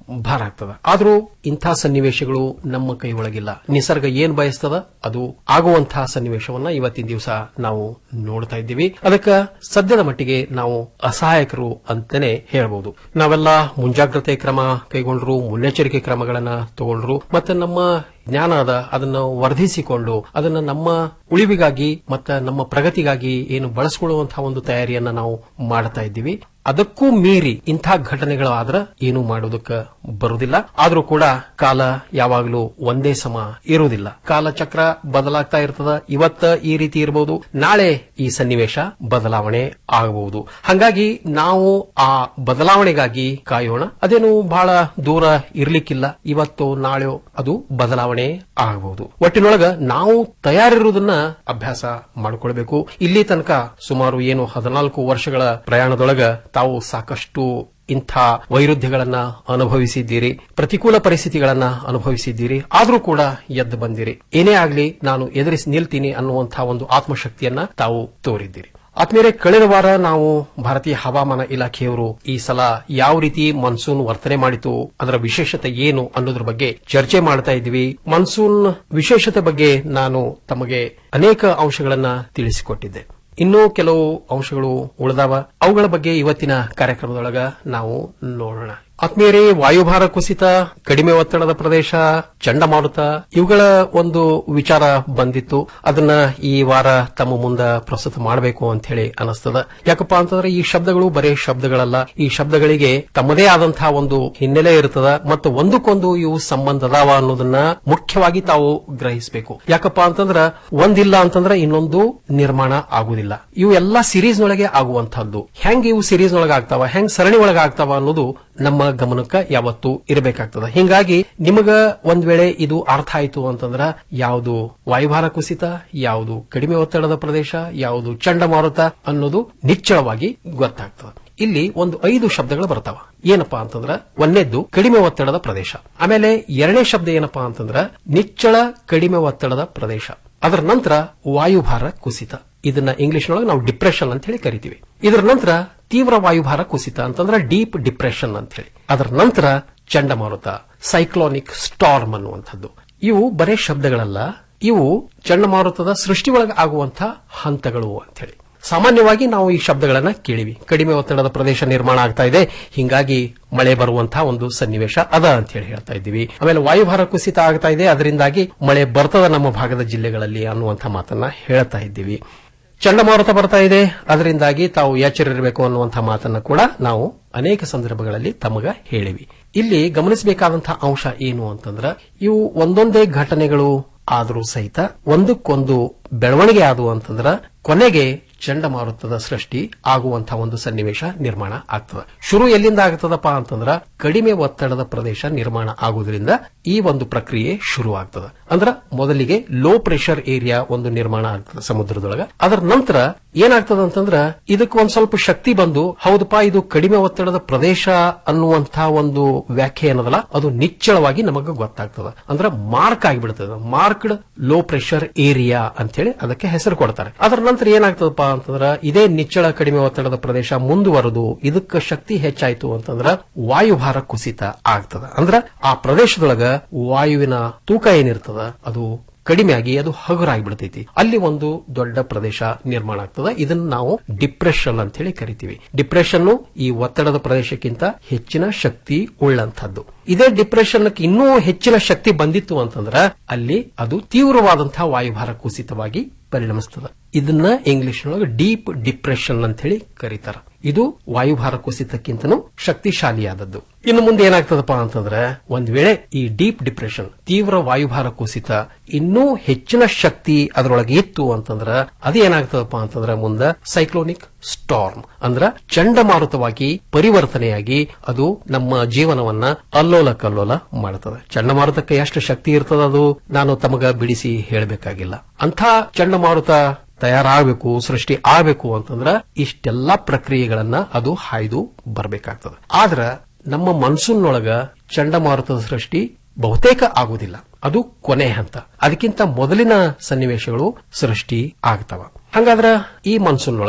ಭಾರ ಆಗ್ತದ ಆದ್ರೂ ಇಂಥ ಸನ್ನಿವೇಶಗಳು ನಮ್ಮ ಕೈ ಒಳಗಿಲ್ಲ ನಿಸರ್ಗ ಏನ್ ಬಯಸ್ತದ ಅದು ಆಗುವಂತಹ ಸನ್ನಿವೇಶವನ್ನ ಇವತ್ತಿನ ದಿವಸ ನಾವು ನೋಡ್ತಾ ಇದ್ದೀವಿ ಅದಕ್ಕೆ ಸದ್ಯದ ಮಟ್ಟಿಗೆ ನಾವು ಅಸಹಾಯಕರು ಅಂತಾನೆ ಹೇಳ್ಬಹುದು ನಾವೆಲ್ಲ ಮುಂಜಾಗ್ರತೆ ಕ್ರಮ ಕೈಗೊಂಡ್ರು ಮುನ್ನೆಚ್ಚರಿಕೆ ಕ್ರಮಗಳನ್ನ ತಗೊಂಡ್ರು ಮತ್ತೆ ನಮ್ಮ ಜ್ಞಾನ ಅದ ಅದನ್ನು ವರ್ಧಿಸಿಕೊಂಡು ಅದನ್ನ ನಮ್ಮ ಉಳಿವಿಗಾಗಿ ಮತ್ತೆ ನಮ್ಮ ಪ್ರಗತಿಗಾಗಿ ಏನು ಬಳಸಿಕೊಳ್ಳುವಂತಹ ಒಂದು ತಯಾರಿಯನ್ನ ನಾವು ಮಾಡ್ತಾ ಇದ್ದೀವಿ ಅದಕ್ಕೂ ಮೀರಿ ಇಂಥ ಘಟನೆಗಳಾದ್ರ ಏನು ಮಾಡೋದಕ್ಕೆ ಬರುವುದಿಲ್ಲ ಆದ್ರೂ ಕೂಡ ಕಾಲ ಯಾವಾಗಲೂ ಒಂದೇ ಸಮ ಇರುವುದಿಲ್ಲ ಕಾಲಚಕ್ರ ಬದಲಾಗ್ತಾ ಇರ್ತದ ಇವತ್ತ ಈ ರೀತಿ ಇರಬಹುದು ನಾಳೆ ಈ ಸನ್ನಿವೇಶ ಬದಲಾವಣೆ ಆಗಬಹುದು ಹಾಗಾಗಿ ನಾವು ಆ ಬದಲಾವಣೆಗಾಗಿ ಕಾಯೋಣ ಅದೇನು ಬಹಳ ದೂರ ಇರ್ಲಿಕ್ಕಿಲ್ಲ ಇವತ್ತು ನಾಳೆ ಅದು ಬದಲಾವಣೆ ಆಗಬಹುದು ಒಟ್ಟಿನೊಳಗ ನಾವು ತಯಾರಿರುವುದನ್ನ ಅಭ್ಯಾಸ ಮಾಡಿಕೊಳ್ಬೇಕು ಇಲ್ಲಿ ತನಕ ಸುಮಾರು ಏನು ಹದಿನಾಲ್ಕು ವರ್ಷಗಳ ಪ್ರಯಾಣದೊಳಗ ತಾವು ಸಾಕಷ್ಟು ಇಂಥ ವೈರುಧ್ಯಗಳನ್ನ ಅನುಭವಿಸಿದ್ದೀರಿ ಪ್ರತಿಕೂಲ ಪರಿಸ್ಥಿತಿಗಳನ್ನ ಅನುಭವಿಸಿದ್ದೀರಿ ಆದ್ರೂ ಕೂಡ ಎದ್ದು ಬಂದಿರಿ ಏನೇ ಆಗ್ಲಿ ನಾನು ಎದುರಿಸಿ ನಿಲ್ತೀನಿ ಅನ್ನುವಂತಹ ಒಂದು ಆತ್ಮಶಕ್ತಿಯನ್ನ ತಾವು ತೋರಿದ್ದೀರಿ ಆತ್ಮೀಯರೇ ಕಳೆದ ವಾರ ನಾವು ಭಾರತೀಯ ಹವಾಮಾನ ಇಲಾಖೆಯವರು ಈ ಸಲ ಯಾವ ರೀತಿ ಮಾನ್ಸೂನ್ ವರ್ತನೆ ಮಾಡಿತು ಅದರ ವಿಶೇಷತೆ ಏನು ಅನ್ನೋದ್ರ ಬಗ್ಗೆ ಚರ್ಚೆ ಮಾಡ್ತಾ ಇದ್ವಿ ಮಾನ್ಸೂನ್ ವಿಶೇಷತೆ ಬಗ್ಗೆ ನಾನು ತಮಗೆ ಅನೇಕ ಅಂಶಗಳನ್ನ ತಿಳಿಸಿಕೊಟ್ಟಿದ್ದೆ ಇನ್ನೂ ಕೆಲವು ಅಂಶಗಳು ಉಳಿದಾವ ಅವುಗಳ ಬಗ್ಗೆ ಇವತ್ತಿನ ಕಾರ್ಯಕ್ರಮದೊಳಗ ನಾವು ನೋಡೋಣ ಆತ್ಮೀಯರೇ ವಾಯುಭಾರ ಕುಸಿತ ಕಡಿಮೆ ಒತ್ತಡದ ಪ್ರದೇಶ ಚಂಡಮಾರುತ ಇವುಗಳ ಒಂದು ವಿಚಾರ ಬಂದಿತ್ತು ಅದನ್ನ ಈ ವಾರ ತಮ್ಮ ಮುಂದ ಪ್ರಸ್ತುತ ಮಾಡಬೇಕು ಅಂತ ಹೇಳಿ ಅನಿಸ್ತದ ಯಾಕಪ್ಪ ಅಂತಂದ್ರೆ ಈ ಶಬ್ದಗಳು ಬರೇ ಶಬ್ದಗಳಲ್ಲ ಈ ಶಬ್ದಗಳಿಗೆ ತಮ್ಮದೇ ಆದಂತಹ ಒಂದು ಹಿನ್ನೆಲೆ ಇರ್ತದ ಮತ್ತು ಒಂದಕ್ಕೊಂದು ಇವು ಸಂಬಂಧ ಅದಾವ ಅನ್ನೋದನ್ನ ಮುಖ್ಯವಾಗಿ ತಾವು ಗ್ರಹಿಸಬೇಕು ಯಾಕಪ್ಪ ಅಂತಂದ್ರ ಒಂದಿಲ್ಲ ಅಂತಂದ್ರೆ ಇನ್ನೊಂದು ನಿರ್ಮಾಣ ಆಗುದಿಲ್ಲ ಇವು ಎಲ್ಲಾ ಸಿರೀಸ್ ನೊಳಗೆ ಆಗುವಂತಹದ್ದು ಹೆಂಗ್ ಇವು ಸಿರೀಸ್ ನೊಳಗೆ ಆಗ್ತಾವ ಹೆಂಗ್ ಸರಣಿ ಒಳಗೆ ಆಗ್ತಾವ ಅನ್ನೋದು ನಮ್ಮ ಗಮನಕ್ಕೆ ಯಾವತ್ತು ಇರಬೇಕಾಗ್ತದ ಹಿಂಗಾಗಿ ನಿಮಗ ಒಂದ್ ವೇಳೆ ಇದು ಅರ್ಥ ಆಯ್ತು ಅಂತಂದ್ರ ಯಾವುದು ವಾಯುಭಾರ ಕುಸಿತ ಯಾವುದು ಕಡಿಮೆ ಒತ್ತಡದ ಪ್ರದೇಶ ಯಾವುದು ಚಂಡಮಾರುತ ಅನ್ನೋದು ನಿಚ್ಚಳವಾಗಿ ಗೊತ್ತಾಗ್ತದ ಇಲ್ಲಿ ಒಂದು ಐದು ಶಬ್ದಗಳು ಬರ್ತಾವ ಏನಪ್ಪಾ ಅಂತಂದ್ರ ಒಂದನೇದ್ದು ಕಡಿಮೆ ಒತ್ತಡದ ಪ್ರದೇಶ ಆಮೇಲೆ ಎರಡನೇ ಶಬ್ದ ಏನಪ್ಪಾ ಅಂತಂದ್ರ ನಿಚ್ಚಳ ಕಡಿಮೆ ಒತ್ತಡದ ಪ್ರದೇಶ ಅದರ ನಂತರ ವಾಯುಭಾರ ಕುಸಿತ ಇದನ್ನ ಇಂಗ್ಲಿಷ್ನೊಳಗೆ ನಾವು ಡಿಪ್ರೆಷನ್ ಅಂತ ಹೇಳಿ ಕರಿತೀವಿ ಇದರ ನಂತರ ತೀವ್ರ ವಾಯುಭಾರ ಕುಸಿತ ಅಂತಂದ್ರೆ ಡೀಪ್ ಡಿಪ್ರೆಷನ್ ಅಂತ ಹೇಳಿ ಅದರ ನಂತರ ಚಂಡಮಾರುತ ಸೈಕ್ಲೋನಿಕ್ ಸ್ಟಾರ್ಮ್ ಅನ್ನುವಂಥದ್ದು ಇವು ಬರೇ ಶಬ್ದಗಳಲ್ಲ ಇವು ಚಂಡಮಾರುತದ ಸೃಷ್ಟಿಯೊಳಗೆ ಆಗುವಂತಹ ಹಂತಗಳು ಅಂತ ಹೇಳಿ ಸಾಮಾನ್ಯವಾಗಿ ನಾವು ಈ ಶಬ್ದಗಳನ್ನ ಕೇಳಿವಿ ಕಡಿಮೆ ಒತ್ತಡದ ಪ್ರದೇಶ ನಿರ್ಮಾಣ ಆಗ್ತಾ ಇದೆ ಹಿಂಗಾಗಿ ಮಳೆ ಬರುವಂತಹ ಒಂದು ಸನ್ನಿವೇಶ ಅದ ಅಂತ ಹೇಳಿ ಹೇಳ್ತಾ ಇದ್ದೀವಿ ಆಮೇಲೆ ವಾಯುಭಾರ ಕುಸಿತ ಆಗ್ತಾ ಇದೆ ಅದರಿಂದಾಗಿ ಮಳೆ ಬರ್ತದ ನಮ್ಮ ಭಾಗದ ಜಿಲ್ಲೆಗಳಲ್ಲಿ ಅನ್ನುವಂಥ ಮಾತನ್ನ ಹೇಳ್ತಾ ಇದ್ದೀವಿ ಚಂಡಮಾರುತ ಬರ್ತಾ ಇದೆ ಅದರಿಂದಾಗಿ ತಾವು ಎಚ್ಚರಿರಬೇಕು ಅನ್ನುವಂಥ ಮಾತನ್ನ ಕೂಡ ನಾವು ಅನೇಕ ಸಂದರ್ಭಗಳಲ್ಲಿ ತಮಗ ಹೇಳಿವಿ ಇಲ್ಲಿ ಗಮನಿಸಬೇಕಾದಂತಹ ಅಂಶ ಏನು ಅಂತಂದ್ರ ಇವು ಒಂದೊಂದೇ ಘಟನೆಗಳು ಆದರೂ ಸಹಿತ ಒಂದಕ್ಕೊಂದು ಬೆಳವಣಿಗೆ ಆದವು ಅಂತಂದ್ರ ಕೊನೆಗೆ ಚಂಡಮಾರುತದ ಸೃಷ್ಟಿ ಆಗುವಂತಹ ಒಂದು ಸನ್ನಿವೇಶ ನಿರ್ಮಾಣ ಆಗ್ತದ ಶುರು ಎಲ್ಲಿಂದ ಆಗ್ತದಪ್ಪ ಅಂತಂದ್ರ ಕಡಿಮೆ ಒತ್ತಡದ ಪ್ರದೇಶ ನಿರ್ಮಾಣ ಆಗುವುದರಿಂದ ಈ ಒಂದು ಪ್ರಕ್ರಿಯೆ ಶುರು ಆಗ್ತದ ಅಂದ್ರ ಮೊದಲಿಗೆ ಲೋ ಪ್ರೆಷರ್ ಏರಿಯಾ ಒಂದು ನಿರ್ಮಾಣ ಆಗ್ತದೆ ಸಮುದ್ರದೊಳಗ ಅದರ ನಂತರ ಏನಾಗ್ತದ ಅಂತಂದ್ರ ಇದಕ್ಕೆ ಒಂದ್ ಸ್ವಲ್ಪ ಶಕ್ತಿ ಬಂದು ಹೌದಪ್ಪ ಇದು ಕಡಿಮೆ ಒತ್ತಡದ ಪ್ರದೇಶ ಅನ್ನುವಂತಹ ಒಂದು ವ್ಯಾಖ್ಯೆ ಏನದಲ್ಲ ಅದು ನಿಚ್ಚಳವಾಗಿ ನಮಗೆ ಗೊತ್ತಾಗ್ತದ ಅಂದ್ರ ಮಾರ್ಕ್ ಆಗಿಬಿಡ್ತದ ಮಾರ್ಕ್ಡ್ ಲೋ ಪ್ರೆಷರ್ ಏರಿಯಾ ಅಂತ ಹೇಳಿ ಅದಕ್ಕೆ ಹೆಸರು ಕೊಡ್ತಾರೆ ಅದರ ನಂತರ ಏನಾಗ್ತದಪ್ಪ ಅಂತಂದ್ರ ಇದೇ ನಿಚ್ಚಳ ಕಡಿಮೆ ಒತ್ತಡದ ಪ್ರದೇಶ ಮುಂದುವರೆದು ಇದಕ್ಕೆ ಶಕ್ತಿ ಹೆಚ್ಚಾಯ್ತು ಅಂತಂದ್ರ ವಾಯುಭಾರ ಕುಸಿತ ಆಗ್ತದ ಅಂದ್ರ ಆ ಪ್ರದೇಶದೊಳಗ ವಾಯುವಿನ ತೂಕ ಏನಿರ್ತದ ಅದು ಕಡಿಮೆಯಾಗಿ ಅದು ಹಗುರಾಗಿಬಿಡ್ತೈತಿ ಅಲ್ಲಿ ಒಂದು ದೊಡ್ಡ ಪ್ರದೇಶ ನಿರ್ಮಾಣ ಆಗ್ತದ ಇದನ್ನ ನಾವು ಡಿಪ್ರೆಷನ್ ಅಂತ ಹೇಳಿ ಕರಿತೀವಿ ಡಿಪ್ರೆಷನ್ ಈ ಒತ್ತಡದ ಪ್ರದೇಶಕ್ಕಿಂತ ಹೆಚ್ಚಿನ ಶಕ್ತಿ ಉಳ್ಳಂತಹದ್ದು ಇದೇ ಡಿಪ್ರೆಷನ್ ಇನ್ನೂ ಹೆಚ್ಚಿನ ಶಕ್ತಿ ಬಂದಿತ್ತು ಅಂತಂದ್ರ ಅಲ್ಲಿ ಅದು ತೀವ್ರವಾದಂತಹ ವಾಯುಭಾರ ಕುಸಿತವಾಗಿ ಪರಿಣಮಿಸ್ತದ ಇದನ್ನ ಇಂಗ್ಲಿಷ್ನೊಳಗೆ ಡೀಪ್ ಡಿಪ್ರೆಷನ್ ಅಂತ ಹೇಳಿ ಕರೀತಾರ ಇದು ವಾಯುಭಾರ ಕುಸಿತಕ್ಕಿಂತನೂ ಶಕ್ತಿಶಾಲಿಯಾದದ್ದು ಇನ್ನು ಮುಂದೆ ಏನಾಗ್ತದಪ್ಪ ಅಂತಂದ್ರೆ ಒಂದ್ ವೇಳೆ ಈ ಡೀಪ್ ಡಿಪ್ರೆಷನ್ ತೀವ್ರ ವಾಯುಭಾರ ಕುಸಿತ ಇನ್ನೂ ಹೆಚ್ಚಿನ ಶಕ್ತಿ ಅದರೊಳಗೆ ಇತ್ತು ಅಂತಂದ್ರ ಅದು ಏನಾಗ್ತದಪ್ಪ ಅಂತಂದ್ರೆ ಮುಂದೆ ಸೈಕ್ಲೋನಿಕ್ ಸ್ಟಾರ್ಮ್ ಅಂದ್ರ ಚಂಡಮಾರುತವಾಗಿ ಪರಿವರ್ತನೆಯಾಗಿ ಅದು ನಮ್ಮ ಜೀವನವನ್ನ ಅಲ್ಲೋಲ ಕಲ್ಲೋಲ ಮಾಡ್ತದೆ ಚಂಡಮಾರುತಕ್ಕೆ ಎಷ್ಟು ಶಕ್ತಿ ಇರ್ತದ ಅದು ನಾನು ತಮಗ ಬಿಡಿಸಿ ಹೇಳಬೇಕಾಗಿಲ್ಲ ಅಂಥ ಚಂಡಮಾರುತ ತಯಾರಾಗಬೇಕು ಸೃಷ್ಟಿ ಆಗಬೇಕು ಅಂತಂದ್ರ ಇಷ್ಟೆಲ್ಲಾ ಪ್ರಕ್ರಿಯೆಗಳನ್ನ ಅದು ಹಾಯ್ದು ಬರಬೇಕಾಗ್ತದೆ ಆದ್ರ ನಮ್ಮ ಮನ್ಸೂನ್ನೊಳಗ ಚಂಡಮಾರುತದ ಸೃಷ್ಟಿ ಬಹುತೇಕ ಆಗುವುದಿಲ್ಲ ಅದು ಕೊನೆ ಹಂತ ಅದಕ್ಕಿಂತ ಮೊದಲಿನ ಸನ್ನಿವೇಶಗಳು ಸೃಷ್ಟಿ ಆಗ್ತವ ಹಂಗಾದ್ರ ಈ ಮನ್ಸೂನ್ನೊಳಗ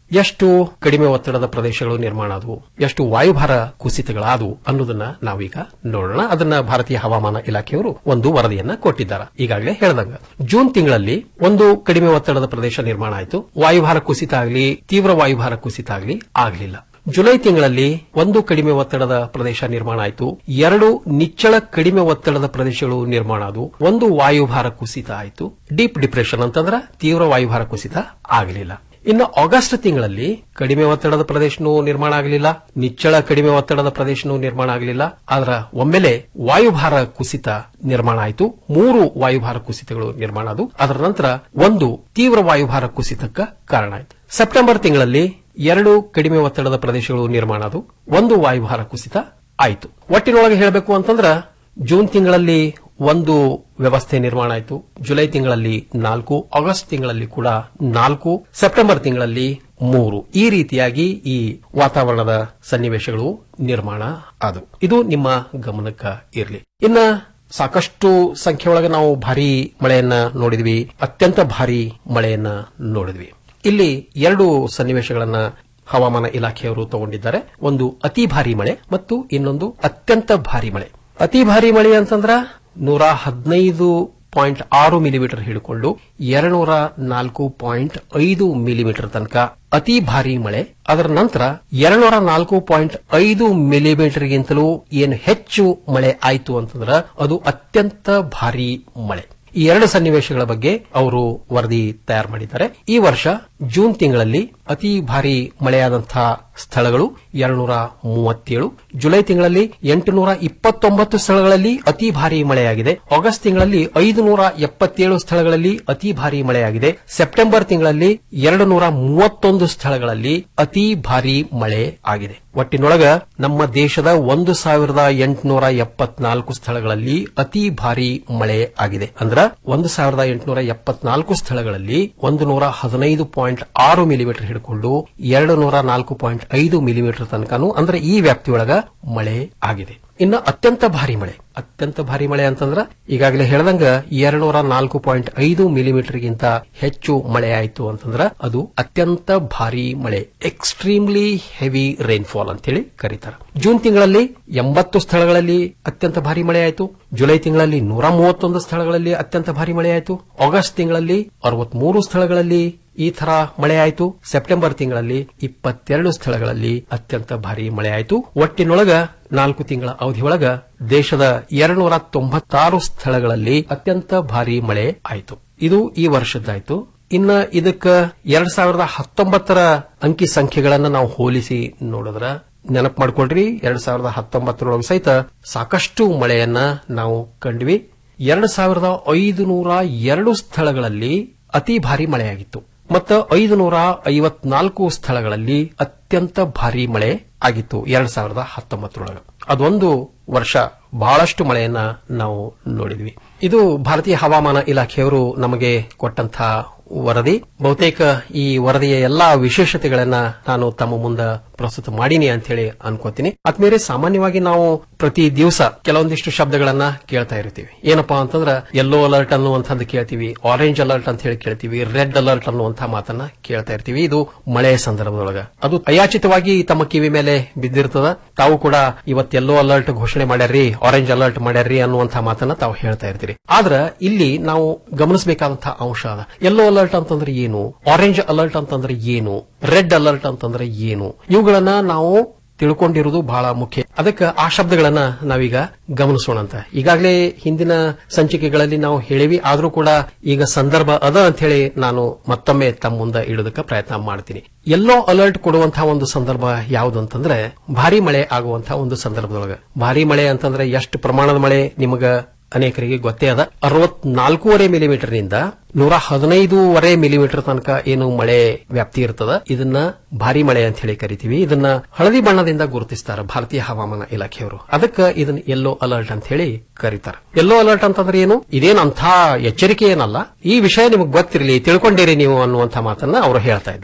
ಎಷ್ಟು ಕಡಿಮೆ ಒತ್ತಡದ ಪ್ರದೇಶಗಳು ನಿರ್ಮಾಣ ಆದವು ಎಷ್ಟು ವಾಯುಭಾರ ಕುಸಿತಗಳಾದವು ಅನ್ನೋದನ್ನ ನಾವೀಗ ನೋಡೋಣ ಅದನ್ನ ಭಾರತೀಯ ಹವಾಮಾನ ಇಲಾಖೆಯವರು ಒಂದು ವರದಿಯನ್ನ ಕೊಟ್ಟಿದ್ದಾರೆ ಈಗಾಗಲೇ ಹೇಳ್ದಂಗ ಜೂನ್ ತಿಂಗಳಲ್ಲಿ ಒಂದು ಕಡಿಮೆ ಒತ್ತಡದ ಪ್ರದೇಶ ನಿರ್ಮಾಣ ಆಯಿತು ವಾಯುಭಾರ ಕುಸಿತ ಆಗಲಿ ತೀವ್ರ ವಾಯುಭಾರ ಕುಸಿತ ಆಗಲಿ ಆಗಲಿಲ್ಲ ಜುಲೈ ತಿಂಗಳಲ್ಲಿ ಒಂದು ಕಡಿಮೆ ಒತ್ತಡದ ಪ್ರದೇಶ ನಿರ್ಮಾಣ ಆಯಿತು ಎರಡು ನಿಚ್ಚಳ ಕಡಿಮೆ ಒತ್ತಡದ ಪ್ರದೇಶಗಳು ನಿರ್ಮಾಣ ಆದವು ಒಂದು ವಾಯುಭಾರ ಕುಸಿತ ಆಯಿತು ಡೀಪ್ ಡಿಪ್ರೆಷನ್ ಅಂತಂದ್ರ ತೀವ್ರ ವಾಯುಭಾರ ಕುಸಿತ ಆಗಲಿಲ್ಲ ಇನ್ನು ಆಗಸ್ಟ್ ತಿಂಗಳಲ್ಲಿ ಕಡಿಮೆ ಒತ್ತಡದ ಪ್ರದೇಶನೂ ನಿರ್ಮಾಣ ಆಗಲಿಲ್ಲ ನಿಚ್ಚಳ ಕಡಿಮೆ ಒತ್ತಡದ ಪ್ರದೇಶನೂ ನಿರ್ಮಾಣ ಆಗಲಿಲ್ಲ ಆದ್ರ ಒಮ್ಮೆಲೆ ವಾಯುಭಾರ ಕುಸಿತ ನಿರ್ಮಾಣ ಆಯಿತು ಮೂರು ವಾಯುಭಾರ ಕುಸಿತಗಳು ನಿರ್ಮಾಣ ಆದವು ಅದರ ನಂತರ ಒಂದು ತೀವ್ರ ವಾಯುಭಾರ ಕುಸಿತಕ್ಕ ಕಾರಣ ಆಯಿತು ಸೆಪ್ಟೆಂಬರ್ ತಿಂಗಳಲ್ಲಿ ಎರಡು ಕಡಿಮೆ ಒತ್ತಡದ ಪ್ರದೇಶಗಳು ನಿರ್ಮಾಣ ಆದವು ಒಂದು ವಾಯುಭಾರ ಕುಸಿತ ಆಯಿತು ಒಟ್ಟಿನೊಳಗೆ ಹೇಳಬೇಕು ಅಂತಂದ್ರ ಜೂನ್ ತಿಂಗಳಲ್ಲಿ ಒಂದು ವ್ಯವಸ್ಥೆ ನಿರ್ಮಾಣ ಆಯಿತು ಜುಲೈ ತಿಂಗಳಲ್ಲಿ ನಾಲ್ಕು ಆಗಸ್ಟ್ ತಿಂಗಳಲ್ಲಿ ಕೂಡ ನಾಲ್ಕು ಸೆಪ್ಟೆಂಬರ್ ತಿಂಗಳಲ್ಲಿ ಮೂರು ಈ ರೀತಿಯಾಗಿ ಈ ವಾತಾವರಣದ ಸನ್ನಿವೇಶಗಳು ನಿರ್ಮಾಣ ಆದವು ಇದು ನಿಮ್ಮ ಗಮನಕ್ಕ ಇರಲಿ ಇನ್ನ ಸಾಕಷ್ಟು ಸಂಖ್ಯೆಯೊಳಗೆ ನಾವು ಭಾರಿ ಮಳೆಯನ್ನ ನೋಡಿದ್ವಿ ಅತ್ಯಂತ ಭಾರಿ ಮಳೆಯನ್ನ ನೋಡಿದ್ವಿ ಇಲ್ಲಿ ಎರಡು ಸನ್ನಿವೇಶಗಳನ್ನ ಹವಾಮಾನ ಇಲಾಖೆಯವರು ತಗೊಂಡಿದ್ದಾರೆ ಒಂದು ಅತಿ ಭಾರಿ ಮಳೆ ಮತ್ತು ಇನ್ನೊಂದು ಅತ್ಯಂತ ಭಾರಿ ಮಳೆ ಅತಿ ಭಾರಿ ಮಳೆ ಅಂತಂದ್ರ ನೂರ ಹದಿನೈದು ಪಾಯಿಂಟ್ ಆರು ಮಿಲಿಮೀಟರ್ ಹಿಡಿಕೊಂಡು ಎರಡ್ನೂರ ನಾಲ್ಕು ಪಾಯಿಂಟ್ ಐದು ಮಿಲಿಮೀಟರ್ ತನಕ ಅತಿ ಭಾರಿ ಮಳೆ ಅದರ ನಂತರ ಎರಡ್ನೂರ ನಾಲ್ಕು ಪಾಯಿಂಟ್ ಐದು ಮಿಲಿಮೀಟರ್ಗಿಂತಲೂ ಏನು ಹೆಚ್ಚು ಮಳೆ ಆಯಿತು ಅಂತಂದ್ರ ಅದು ಅತ್ಯಂತ ಭಾರಿ ಮಳೆ ಈ ಎರಡು ಸನ್ನಿವೇಶಗಳ ಬಗ್ಗೆ ಅವರು ವರದಿ ತಯಾರು ಮಾಡಿದ್ದಾರೆ ಈ ವರ್ಷ ಜೂನ್ ತಿಂಗಳಲ್ಲಿ ಅತಿ ಭಾರಿ ಮಳೆಯಾದಂತಹ ಸ್ಥಳಗಳು ಎರಡ್ನೂರ ಮೂವತ್ತೇಳು ಜುಲೈ ತಿಂಗಳಲ್ಲಿ ಎಂಟುನೂರ ಇಪ್ಪತ್ತೊಂಬತ್ತು ಸ್ಥಳಗಳಲ್ಲಿ ಅತಿ ಭಾರಿ ಮಳೆಯಾಗಿದೆ ಆಗಸ್ಟ್ ತಿಂಗಳಲ್ಲಿ ಐದು ನೂರ ಎಪ್ಪತ್ತೇಳು ಸ್ಥಳಗಳಲ್ಲಿ ಅತಿ ಭಾರಿ ಮಳೆಯಾಗಿದೆ ಸೆಪ್ಟೆಂಬರ್ ತಿಂಗಳಲ್ಲಿ ಎರಡು ನೂರ ಮೂವತ್ತೊಂದು ಸ್ಥಳಗಳಲ್ಲಿ ಅತಿ ಭಾರಿ ಮಳೆ ಆಗಿದೆ ಒಟ್ಟಿನೊಳಗ ನಮ್ಮ ದೇಶದ ಒಂದು ಸಾವಿರದ ಎಂಟುನೂರ ಎಪ್ಪತ್ನಾಲ್ಕು ಸ್ಥಳಗಳಲ್ಲಿ ಅತಿ ಭಾರಿ ಮಳೆ ಆಗಿದೆ ಅಂದ್ರ ಒಂದು ಸಾವಿರದ ಎಂಟುನೂರ ಎಪ್ಪತ್ನಾಲ್ಕು ಸ್ಥಳಗಳಲ್ಲಿ ಒಂದು ನೂರ ಹದಿನೈದು ಪಾಯಿಂಟ್ ಆರು ಮಿಲಿಮೀಟರ್ ಹಿಡ್ಕೊಂಡು ಎರಡು ನೂರ ನಾಲ್ಕು ಪಾಯಿಂಟ್ ಐದು ಮಿಲಿಮೀಟರ್ ತನಕನೂ ಅಂದ್ರೆ ಈ ವ್ಯಾಪ್ತಿಯೊಳಗ ಮಳೆ ಆಗಿದೆ ಇನ್ನು ಅತ್ಯಂತ ಭಾರಿ ಮಳೆ ಅತ್ಯಂತ ಭಾರಿ ಮಳೆ ಅಂತಂದ್ರ ಈಗಾಗಲೇ ಹೇಳ್ದಂಗ ಎರಡ್ನೂರ ನಾಲ್ಕು ಪಾಯಿಂಟ್ ಐದು ಮಿಲಿಮೀಟರ್ಗಿಂತ ಹೆಚ್ಚು ಮಳೆ ಆಯಿತು ಅಂತಂದ್ರ ಅದು ಅತ್ಯಂತ ಭಾರಿ ಮಳೆ ಎಕ್ಸ್ಟ್ರೀಮ್ಲಿ ಹೆವಿ ರೈನ್ಫಾಲ್ ಅಂತೇಳಿ ಕರೀತಾರೆ ಜೂನ್ ತಿಂಗಳಲ್ಲಿ ಎಂಬತ್ತು ಸ್ಥಳಗಳಲ್ಲಿ ಅತ್ಯಂತ ಭಾರಿ ಮಳೆ ಆಯಿತು ಜುಲೈ ತಿಂಗಳಲ್ಲಿ ನೂರ ಮೂವತ್ತೊಂದು ಸ್ಥಳಗಳಲ್ಲಿ ಅತ್ಯಂತ ಭಾರಿ ಮಳೆ ಆಯಿತು ಆಗಸ್ಟ್ ತಿಂಗಳಲ್ಲಿ ಅರವತ್ಮೂರು ಸ್ಥಳಗಳಲ್ಲಿ ಈ ತರ ಮಳೆ ಆಯಿತು ಸೆಪ್ಟೆಂಬರ್ ತಿಂಗಳಲ್ಲಿ ಇಪ್ಪತ್ತೆರಡು ಸ್ಥಳಗಳಲ್ಲಿ ಅತ್ಯಂತ ಭಾರಿ ಮಳೆ ಆಯಿತು ಒಟ್ಟಿನೊಳಗ ನಾಲ್ಕು ತಿಂಗಳ ಅವಧಿಯೊಳಗ ದೇಶದ ಎರಡ್ನೂರ ತೊಂಬತ್ತಾರು ಸ್ಥಳಗಳಲ್ಲಿ ಅತ್ಯಂತ ಭಾರಿ ಮಳೆ ಆಯಿತು ಇದು ಈ ವರ್ಷದ್ದಾಯ್ತು ಇನ್ನ ಇದಕ್ಕ ಎರಡ್ ಸಾವಿರದ ಹತ್ತೊಂಬತ್ತರ ಅಂಕಿ ಸಂಖ್ಯೆಗಳನ್ನ ನಾವು ಹೋಲಿಸಿ ನೋಡಿದ್ರ ನೆನಪು ಮಾಡ್ಕೊಳ್ರಿ ಎರಡ್ ಸಾವಿರದ ಹತ್ತೊಂಬತ್ತರೊಳಗೆ ಸಹಿತ ಸಾಕಷ್ಟು ಮಳೆಯನ್ನ ನಾವು ಕಂಡ್ವಿ ಎರಡ್ ಸಾವಿರದ ಐದು ನೂರ ಎರಡು ಸ್ಥಳಗಳಲ್ಲಿ ಅತಿ ಭಾರಿ ಮಳೆಯಾಗಿತ್ತು ಮತ್ತು ಐದು ನೂರ ಐವತ್ನಾಲ್ಕು ಸ್ಥಳಗಳಲ್ಲಿ ಅತ್ಯಂತ ಭಾರಿ ಮಳೆ ಆಗಿತ್ತು ಎರಡ್ ಸಾವಿರದ ಹತ್ತೊಂಬತ್ತರೊಳಗೆ ಅದೊಂದು ವರ್ಷ ಬಹಳಷ್ಟು ಮಳೆಯನ್ನ ನಾವು ನೋಡಿದ್ವಿ ಇದು ಭಾರತೀಯ ಹವಾಮಾನ ಇಲಾಖೆಯವರು ನಮಗೆ ಕೊಟ್ಟಂತಹ ವರದಿ ಬಹುತೇಕ ಈ ವರದಿಯ ಎಲ್ಲಾ ವಿಶೇಷತೆಗಳನ್ನ ನಾನು ತಮ್ಮ ಮುಂದ ಪ್ರಸ್ತುತ ಮಾಡೀನಿ ಅಂತ ಹೇಳಿ ಅನ್ಕೋತೀನಿ ಆದ್ಮೇಲೆ ಸಾಮಾನ್ಯವಾಗಿ ನಾವು ಪ್ರತಿ ದಿವಸ ಕೆಲವೊಂದಿಷ್ಟು ಶಬ್ದಗಳನ್ನ ಕೇಳ್ತಾ ಇರ್ತೀವಿ ಏನಪ್ಪಾ ಅಂತಂದ್ರ ಯೆಲ್ಲೋ ಅಲರ್ಟ್ ಅನ್ನುವಂಥದ್ದು ಕೇಳ್ತೀವಿ ಆರೆಂಜ್ ಅಲರ್ಟ್ ಅಂತ ಹೇಳಿ ಕೇಳ್ತೀವಿ ರೆಡ್ ಅಲರ್ಟ್ ಅನ್ನುವಂತಹ ಮಾತನ್ನ ಕೇಳ್ತಾ ಇರ್ತೀವಿ ಇದು ಮಳೆಯ ಸಂದರ್ಭದೊಳಗ ಅದು ಅಯಾಚಿತವಾಗಿ ತಮ್ಮ ಕಿವಿ ಮೇಲೆ ಬಿದ್ದಿರ್ತದ ತಾವು ಕೂಡ ಇವತ್ತು ಯೆಲ್ಲೋ ಅಲರ್ಟ್ ಘೋಷಣೆ ಮಾಡ್ಯಾರ್ರಿ ಆರೆಂಜ್ ಅಲರ್ಟ್ ಮಾಡ್ಯಾರ್ರಿ ಅನ್ನುವಂತಹ ಮಾತನ್ನ ತಾವು ಹೇಳ್ತಾ ಇರ್ತೀರಿ ಆದ್ರ ಇಲ್ಲಿ ನಾವು ಗಮನಿಸಬೇಕಾದಂತಹ ಅಂಶ ಅದ ಯೆಲ್ಲೋ ಅಲರ್ಟ್ ಅಂತಂದ್ರೆ ಏನು ಆರೆಂಜ್ ಅಲರ್ಟ್ ಅಂತಂದ್ರೆ ಏನು ರೆಡ್ ಅಲರ್ಟ್ ಅಂತಂದ್ರೆ ಏನು ಇವುಗಳನ್ನ ನಾವು ತಿಳ್ಕೊಂಡಿರುವುದು ಬಹಳ ಮುಖ್ಯ ಅದಕ್ಕೆ ಆ ಶಬ್ದಗಳನ್ನ ನಾವೀಗ ಗಮನಿಸೋಣ ಅಂತ ಈಗಾಗಲೇ ಹಿಂದಿನ ಸಂಚಿಕೆಗಳಲ್ಲಿ ನಾವು ಹೇಳಿವಿ ಆದ್ರೂ ಕೂಡ ಈಗ ಸಂದರ್ಭ ಅದ ಅಂತ ಹೇಳಿ ನಾನು ಮತ್ತೊಮ್ಮೆ ತಮ್ಮ ಮುಂದೆ ಇಡೋದಕ್ಕೆ ಪ್ರಯತ್ನ ಮಾಡ್ತೀನಿ ಎಲ್ಲೋ ಅಲರ್ಟ್ ಕೊಡುವಂತಹ ಒಂದು ಸಂದರ್ಭ ಯಾವುದು ಅಂತಂದ್ರೆ ಭಾರಿ ಮಳೆ ಆಗುವಂತಹ ಒಂದು ಸಂದರ್ಭದೊಳಗೆ ಭಾರಿ ಮಳೆ ಅಂತಂದ್ರೆ ಎಷ್ಟು ಪ್ರಮಾಣದ ಮಳೆ ನಿಮಗ ಅನೇಕರಿಗೆ ಗೊತ್ತೇ ಅದ ಅರವತ್ನಾಲ್ಕೂವರೆ ಮಿಲಿಮೀಟರ್ನಿಂದ ನೂರ ಹದಿನೈದೂವರೆ ಮಿಲಿಮೀಟರ್ ತನಕ ಏನು ಮಳೆ ವ್ಯಾಪ್ತಿ ಇರ್ತದ ಇದನ್ನ ಭಾರಿ ಮಳೆ ಅಂತ ಹೇಳಿ ಕರಿತೀವಿ ಇದನ್ನ ಹಳದಿ ಬಣ್ಣದಿಂದ ಗುರುತಿಸ್ತಾರೆ ಭಾರತೀಯ ಹವಾಮಾನ ಇಲಾಖೆಯವರು ಅದಕ್ಕೆ ಇದನ್ನ ಯೆಲ್ಲೋ ಅಲರ್ಟ್ ಅಂತ ಹೇಳಿ ಕರೀತಾರೆ ಯೆಲ್ಲೋ ಅಲರ್ಟ್ ಅಂತಂದ್ರೆ ಏನು ಇದೇನ್ ಅಂಥ ಎಚ್ಚರಿಕೆ ಏನಲ್ಲ ಈ ವಿಷಯ ನಿಮಗೆ ಗೊತ್ತಿರಲಿ ತಿಳ್ಕೊಂಡಿರಿ ನೀವು ಅನ್ನುವಂಥ ಮಾತನ್ನ ಅವರು ಹೇಳ್ತಾ ಇದ್ದಾರೆ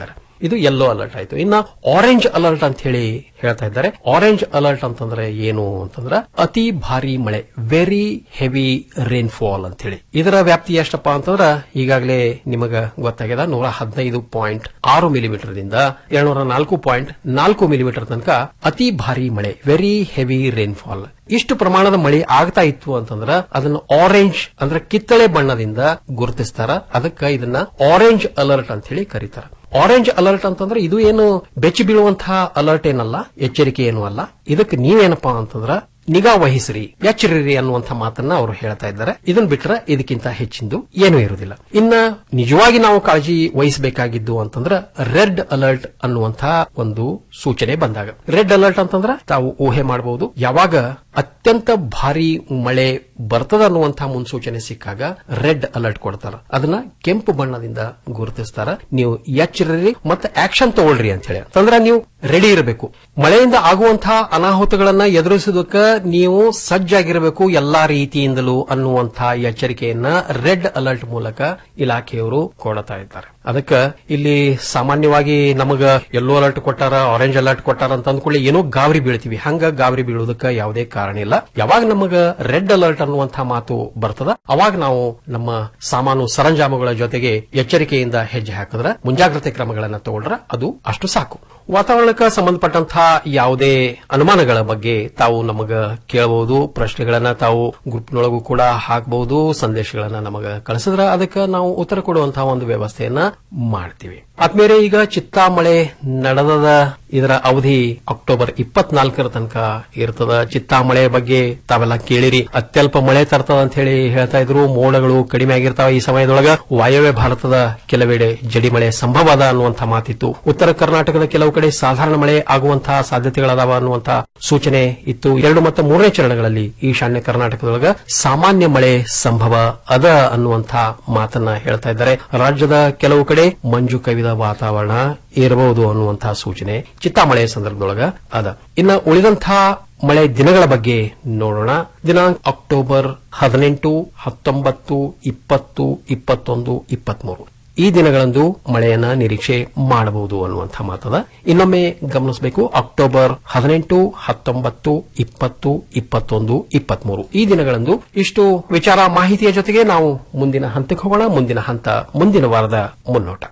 ಇದು ಯೆಲ್ಲೋ ಅಲರ್ಟ್ ಆಯ್ತು ಇನ್ನ ಆರೆಂಜ್ ಅಲರ್ಟ್ ಅಂತ ಹೇಳಿ ಹೇಳ್ತಾ ಇದ್ದಾರೆ ಆರೆಂಜ್ ಅಲರ್ಟ್ ಅಂತಂದ್ರೆ ಏನು ಅಂತಂದ್ರೆ ಅತಿ ಭಾರಿ ಮಳೆ ವೆರಿ ಹೆವಿ ರೇನ್ಫಾಲ್ ಅಂತ ಹೇಳಿ ಇದರ ವ್ಯಾಪ್ತಿ ಎಷ್ಟಪ್ಪ ಅಂತಂದ್ರ ಈಗಾಗಲೇ ನಿಮಗ ಗೊತ್ತಾಗ್ಯದ ನೂರ ಹದಿನೈದು ಪಾಯಿಂಟ್ ಆರು ಮಿಲಿಮೀಟರ್ ದಿಂದ ಏಳ್ನೂರ ನಾಲ್ಕು ಪಾಯಿಂಟ್ ನಾಲ್ಕು ಮಿಲಿಮೀಟರ್ ತನಕ ಅತಿ ಭಾರಿ ಮಳೆ ವೆರಿ ಹೆವಿ ರೇನ್ಫಾಲ್ ಇಷ್ಟು ಪ್ರಮಾಣದ ಮಳೆ ಆಗ್ತಾ ಇತ್ತು ಅಂತಂದ್ರ ಅದನ್ನ ಆರೆಂಜ್ ಅಂದ್ರೆ ಕಿತ್ತಳೆ ಬಣ್ಣದಿಂದ ಗುರುತಿಸ್ತಾರ ಅದಕ್ಕೆ ಇದನ್ನ ಆರೆಂಜ್ ಅಲರ್ಟ್ ಅಂತ ಹೇಳಿ ಕರೀತಾರ ಆರೆಂಜ್ ಅಲರ್ಟ್ ಅಂತಂದ್ರೆ ಇದು ಏನು ಬೆಚ್ಚಿ ಬೀಳುವಂತಹ ಅಲರ್ಟ್ ಏನಲ್ಲ ಎಚ್ಚರಿಕೆ ಏನು ಅಲ್ಲ ಇದಕ್ಕೆ ನೀವೇನಪ್ಪಾ ಅಂತಂದ್ರ ನಿಗಾ ವಹಿಸ್ರಿ ಎಚ್ಚರಿರಿ ಅನ್ನುವಂಥ ಮಾತನ್ನ ಅವರು ಹೇಳ್ತಾ ಇದ್ದಾರೆ ಇದನ್ ಬಿಟ್ರೆ ಇದಕ್ಕಿಂತ ಹೆಚ್ಚಿಂದು ಏನೂ ಇರುವುದಿಲ್ಲ ಇನ್ನ ನಿಜವಾಗಿ ನಾವು ಕಾಳಜಿ ವಹಿಸಬೇಕಾಗಿದ್ದು ಅಂತಂದ್ರ ರೆಡ್ ಅಲರ್ಟ್ ಅನ್ನುವಂಥ ಒಂದು ಸೂಚನೆ ಬಂದಾಗ ರೆಡ್ ಅಲರ್ಟ್ ಅಂತಂದ್ರ ತಾವು ಊಹೆ ಮಾಡಬಹುದು ಯಾವಾಗ ಅತ್ಯಂತ ಭಾರಿ ಮಳೆ ಬರ್ತದ ಅನ್ನುವಂಥ ಮುನ್ಸೂಚನೆ ಸಿಕ್ಕಾಗ ರೆಡ್ ಅಲರ್ಟ್ ಕೊಡ್ತಾರ ಅದನ್ನ ಕೆಂಪು ಬಣ್ಣದಿಂದ ಗುರುತಿಸ್ತಾರ ನೀವು ಎಚ್ಚರಿರಿ ಮತ್ತೆ ಆಕ್ಷನ್ ತಗೊಳ್ರಿ ಅಂತ ಹೇಳಿ ಅಂತಂದ್ರ ನೀವು ರೆಡಿ ಇರಬೇಕು ಮಳೆಯಿಂದ ಆಗುವಂತಹ ಅನಾಹುತಗಳನ್ನ ಎದುರಿಸುವುದಕ್ಕೆ ನೀವು ಸಜ್ಜಾಗಿರಬೇಕು ಎಲ್ಲಾ ರೀತಿಯಿಂದಲೂ ಅನ್ನುವಂತಹ ಎಚ್ಚರಿಕೆಯನ್ನ ರೆಡ್ ಅಲರ್ಟ್ ಮೂಲಕ ಇಲಾಖೆಯವರು ಕೊಡ್ತಾ ಇದ್ದಾರೆ ಅದಕ್ಕೆ ಇಲ್ಲಿ ಸಾಮಾನ್ಯವಾಗಿ ನಮಗ ಯೆಲ್ಲೋ ಅಲರ್ಟ್ ಕೊಟ್ಟಾರ ಆರೆಂಜ್ ಅಲರ್ಟ್ ಕೊಟ್ಟಾರ ಅಂತ ಅಂದ್ಕೊಳ್ಳಿ ಏನೋ ಗಾಬರಿ ಬೀಳ್ತೀವಿ ಹಂಗ ಗಾಬರಿ ಬೀಳೋದಕ್ಕೆ ಯಾವುದೇ ಕಾರಣ ಇಲ್ಲ ಯಾವಾಗ ನಮಗ ರೆಡ್ ಅಲರ್ಟ್ ಅನ್ನುವಂತಹ ಮಾತು ಬರ್ತದ ಅವಾಗ ನಾವು ನಮ್ಮ ಸಾಮಾನು ಸರಂಜಾಮುಗಳ ಜೊತೆಗೆ ಎಚ್ಚರಿಕೆಯಿಂದ ಹೆಜ್ಜೆ ಹಾಕಿದ್ರ ಮುಂಜಾಗ್ರತೆ ಕ್ರಮಗಳನ್ನ ತಗೊಂಡ್ರ ಅದು ಅಷ್ಟು ಸಾಕು ವಾತಾವರಣಕ್ಕೆ ಸಂಬಂಧಪಟ್ಟಂತಹ ಯಾವುದೇ ಅನುಮಾನಗಳ ಬಗ್ಗೆ ತಾವು ನಮಗ ಕೇಳಬಹುದು ಪ್ರಶ್ನೆಗಳನ್ನ ತಾವು ಗ್ರೂಪ್ನೊಳಗೂ ಕೂಡ ಹಾಕಬಹುದು ಸಂದೇಶಗಳನ್ನ ನಮಗ ಕಳಿಸಿದ್ರ ಅದಕ್ಕೆ ನಾವು ಉತ್ತರ ಕೊಡುವಂತಹ ಒಂದು ವ್ಯವಸ್ಥೆಯನ್ನ ಮಾಡ್ತೀವಿ ಆದ್ಮೇಲೆ ಈಗ ಚಿತ್ತಾ ಮಳೆ ನಡೆದದ ಇದರ ಅವಧಿ ಅಕ್ಟೋಬರ್ ಇಪ್ಪತ್ನಾಲ್ಕರ ತನಕ ಇರ್ತದ ಚಿತ್ತಾ ಮಳೆ ಬಗ್ಗೆ ತಾವೆಲ್ಲ ಕೇಳಿರಿ ಅತ್ಯಲ್ಪ ಮಳೆ ತರ್ತದ ಅಂತ ಹೇಳಿ ಹೇಳ್ತಾ ಇದ್ರು ಮೋಡಗಳು ಕಡಿಮೆ ಆಗಿರ್ತಾವ ಈ ಸಮಯದೊಳಗ ವಾಯವ್ಯ ಭಾರತದ ಕೆಲವೆಡೆ ಜಡಿ ಮಳೆ ಸಂಭವ ಅದ ಅನ್ನುವಂಥ ಮಾತಿತ್ತು ಉತ್ತರ ಕರ್ನಾಟಕದ ಕೆಲವು ಕಡೆ ಸಾಧಾರಣ ಮಳೆ ಆಗುವಂತಹ ಸಾಧ್ಯತೆಗಳದಾವ ಅನ್ನುವಂತಹ ಸೂಚನೆ ಇತ್ತು ಎರಡು ಮತ್ತು ಮೂರನೇ ಚರಣಗಳಲ್ಲಿ ಈಶಾನ್ಯ ಕರ್ನಾಟಕದೊಳಗ ಸಾಮಾನ್ಯ ಮಳೆ ಸಂಭವ ಅದ ಅನ್ನುವಂಥ ಮಾತನ್ನ ಹೇಳ್ತಾ ಇದ್ದಾರೆ ರಾಜ್ಯದ ಕೆಲವು ಕಡೆ ಮಂಜು ಕವಿದ ವಾತಾವರಣ ಇರಬಹುದು ಅನ್ನುವಂತಹ ಸೂಚನೆ ಚಿತ್ತಾಮಳೆ ಸಂದರ್ಭದೊಳಗ ಅದ ಇನ್ನ ಉಳಿದಂತಹ ಮಳೆ ದಿನಗಳ ಬಗ್ಗೆ ನೋಡೋಣ ದಿನಾಂಕ ಅಕ್ಟೋಬರ್ ಹದಿನೆಂಟು ಹತ್ತೊಂಬತ್ತು ಇಪ್ಪತ್ತು ಇಪ್ಪತ್ತೊಂದು ಇಪ್ಪತ್ಮೂರು ಈ ದಿನಗಳಂದು ಮಳೆಯನ್ನ ನಿರೀಕ್ಷೆ ಮಾಡಬಹುದು ಅನ್ನುವಂಥ ಮಾತದ ಇನ್ನೊಮ್ಮೆ ಗಮನಿಸಬೇಕು ಅಕ್ಟೋಬರ್ ಹದಿನೆಂಟು ಹತ್ತೊಂಬತ್ತು ಇಪ್ಪತ್ತು ಇಪ್ಪತ್ತೊಂದು ಇಪ್ಪತ್ಮೂರು ಈ ದಿನಗಳಂದು ಇಷ್ಟು ವಿಚಾರ ಮಾಹಿತಿಯ ಜೊತೆಗೆ ನಾವು ಮುಂದಿನ ಹಂತಕ್ಕೆ ಹೋಗೋಣ ಮುಂದಿನ ಹಂತ ಮುಂದಿನ ವಾರದ ಮುನ್ನೋಟ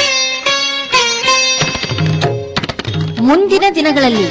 ಮುಂದಿನ ದಿನಗಳಲ್ಲಿ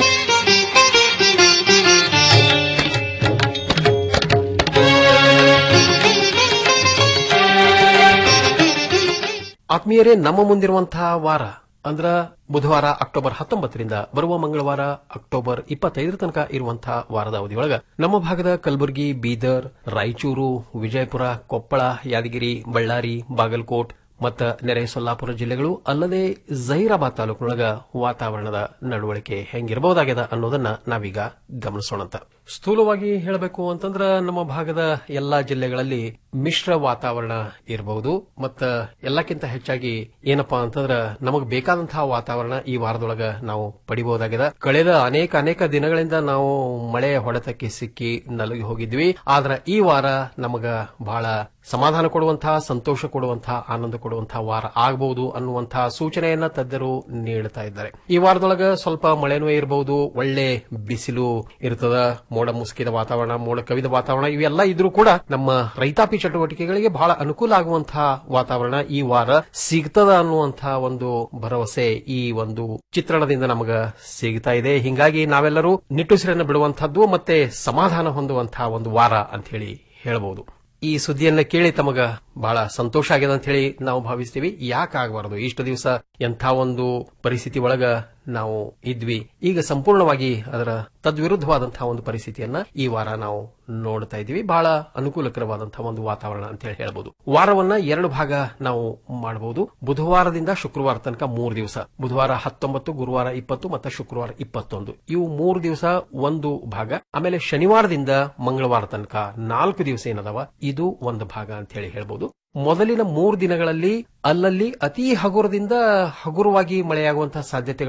ಆತ್ಮೀಯರೇ ನಮ್ಮ ಮುಂದಿರುವಂತಹ ವಾರ ಅಂದ್ರ ಬುಧವಾರ ಅಕ್ಟೋಬರ್ ಹತ್ತೊಂಬತ್ತರಿಂದ ಬರುವ ಮಂಗಳವಾರ ಅಕ್ಟೋಬರ್ ಇಪ್ಪತ್ತೈದರ ತನಕ ಇರುವಂತಹ ವಾರದ ಅವಧಿಯೊಳಗ ನಮ್ಮ ಭಾಗದ ಕಲಬುರಗಿ ಬೀದರ್ ರಾಯಚೂರು ವಿಜಯಪುರ ಕೊಪ್ಪಳ ಯಾದಗಿರಿ ಬಳ್ಳಾರಿ ಬಾಗಲಕೋಟ್ ಮತ್ತ ನೆರೆ ಸೊಲ್ಲಾಪುರ ಜಿಲ್ಲೆಗಳು ಅಲ್ಲದೆ ಜಹೀರಾಬಾದ್ ತಾಲೂಕಿನೊಳಗ ವಾತಾವರಣದ ನಡವಳಿಕೆ ಹೆಂಗಿರಬಹುದಾಗ್ಯದ ಅನ್ನೋದನ್ನ ನಾವೀಗ ಗಮನಿಸೋಣಂತ ಸ್ಥೂಲವಾಗಿ ಹೇಳಬೇಕು ಅಂತಂದ್ರ ನಮ್ಮ ಭಾಗದ ಎಲ್ಲಾ ಜಿಲ್ಲೆಗಳಲ್ಲಿ ಮಿಶ್ರ ವಾತಾವರಣ ಇರಬಹುದು ಮತ್ತ ಎಲ್ಲಕ್ಕಿಂತ ಹೆಚ್ಚಾಗಿ ಏನಪ್ಪಾ ಅಂತಂದ್ರ ನಮಗ್ ಬೇಕಾದಂತಹ ವಾತಾವರಣ ಈ ವಾರದೊಳಗ ನಾವು ಪಡಿಬಹುದಾಗಿದೆ ಕಳೆದ ಅನೇಕ ಅನೇಕ ದಿನಗಳಿಂದ ನಾವು ಮಳೆ ಹೊಡೆತಕ್ಕೆ ಸಿಕ್ಕಿ ನಲುಗಿ ಹೋಗಿದ್ವಿ ಆದ್ರ ಈ ವಾರ ನಮಗ ಬಹಳ ಸಮಾಧಾನ ಕೊಡುವಂತಹ ಸಂತೋಷ ಕೊಡುವಂತಹ ಆನಂದ ಕೊಡುವಂತಹ ವಾರ ಆಗಬಹುದು ಅನ್ನುವಂತಹ ಸೂಚನೆಯನ್ನ ತಜ್ಞರು ನೀಡುತ್ತಾ ಇದ್ದಾರೆ ಈ ವಾರದೊಳಗ ಸ್ವಲ್ಪ ಮಳೆನೂ ಇರಬಹುದು ಒಳ್ಳೆ ಬಿಸಿಲು ಇರ್ತದ ಮೋಡ ಮುಸುಕಿದ ವಾತಾವರಣ ಮೋಡ ಕವಿದ ವಾತಾವರಣ ಇವೆಲ್ಲ ಇದ್ರೂ ಕೂಡ ನಮ್ಮ ರೈತಾಪಿ ಚಟುವಟಿಕೆಗಳಿಗೆ ಬಹಳ ಅನುಕೂಲ ಆಗುವಂತಹ ವಾತಾವರಣ ಈ ವಾರ ಸಿಗ್ತದ ಅನ್ನುವಂತಹ ಒಂದು ಭರವಸೆ ಈ ಒಂದು ಚಿತ್ರಣದಿಂದ ನಮಗ ಸಿಗ್ತಾ ಇದೆ ಹಿಂಗಾಗಿ ನಾವೆಲ್ಲರೂ ನಿಟ್ಟುಸಿರನ್ನು ಬಿಡುವಂತಹದ್ದು ಮತ್ತೆ ಸಮಾಧಾನ ಹೊಂದುವಂತಹ ಒಂದು ವಾರ ಅಂತ ಹೇಳಿ ಹೇಳಬಹುದು ಈ ಸುದ್ದಿಯನ್ನ ಕೇಳಿ ತಮಗ ಬಹಳ ಸಂತೋಷ ಆಗಿದೆ ಅಂತ ಹೇಳಿ ನಾವು ಭಾವಿಸ್ತೀವಿ ಯಾಕೆ ಆಗಬಾರದು ಇಷ್ಟು ದಿವಸ ಎಂಥ ಒಂದು ಪರಿಸ್ಥಿತಿ ಒಳಗ ನಾವು ಇದ್ವಿ ಈಗ ಸಂಪೂರ್ಣವಾಗಿ ಅದರ ತದ್ವಿರುದ್ಧವಾದಂತಹ ಒಂದು ಪರಿಸ್ಥಿತಿಯನ್ನ ಈ ವಾರ ನಾವು ನೋಡ್ತಾ ಇದ್ದೀವಿ ಬಹಳ ಅನುಕೂಲಕರವಾದಂತಹ ಒಂದು ವಾತಾವರಣ ಅಂತ ಹೇಳಿ ಹೇಳ್ಬೋದು ವಾರವನ್ನ ಎರಡು ಭಾಗ ನಾವು ಮಾಡಬಹುದು ಬುಧವಾರದಿಂದ ಶುಕ್ರವಾರ ತನಕ ಮೂರು ದಿವಸ ಬುಧವಾರ ಹತ್ತೊಂಬತ್ತು ಗುರುವಾರ ಇಪ್ಪತ್ತು ಮತ್ತು ಶುಕ್ರವಾರ ಇಪ್ಪತ್ತೊಂದು ಇವು ಮೂರು ದಿವಸ ಒಂದು ಭಾಗ ಆಮೇಲೆ ಶನಿವಾರದಿಂದ ಮಂಗಳವಾರ ತನಕ ನಾಲ್ಕು ದಿವಸ ಏನದವ ಇದು ಒಂದು ಭಾಗ ಅಂತ ಹೇಳಿ ಹೇಳ್ಬೋದು ಮೊದಲಿನ ಮೂರು ದಿನಗಳಲ್ಲಿ ಅಲ್ಲಲ್ಲಿ ಅತಿ ಹಗುರದಿಂದ ಹಗುರವಾಗಿ ಮಳೆಯಾಗುವಂತಹ ಸಾಧ್ಯತೆಗಳು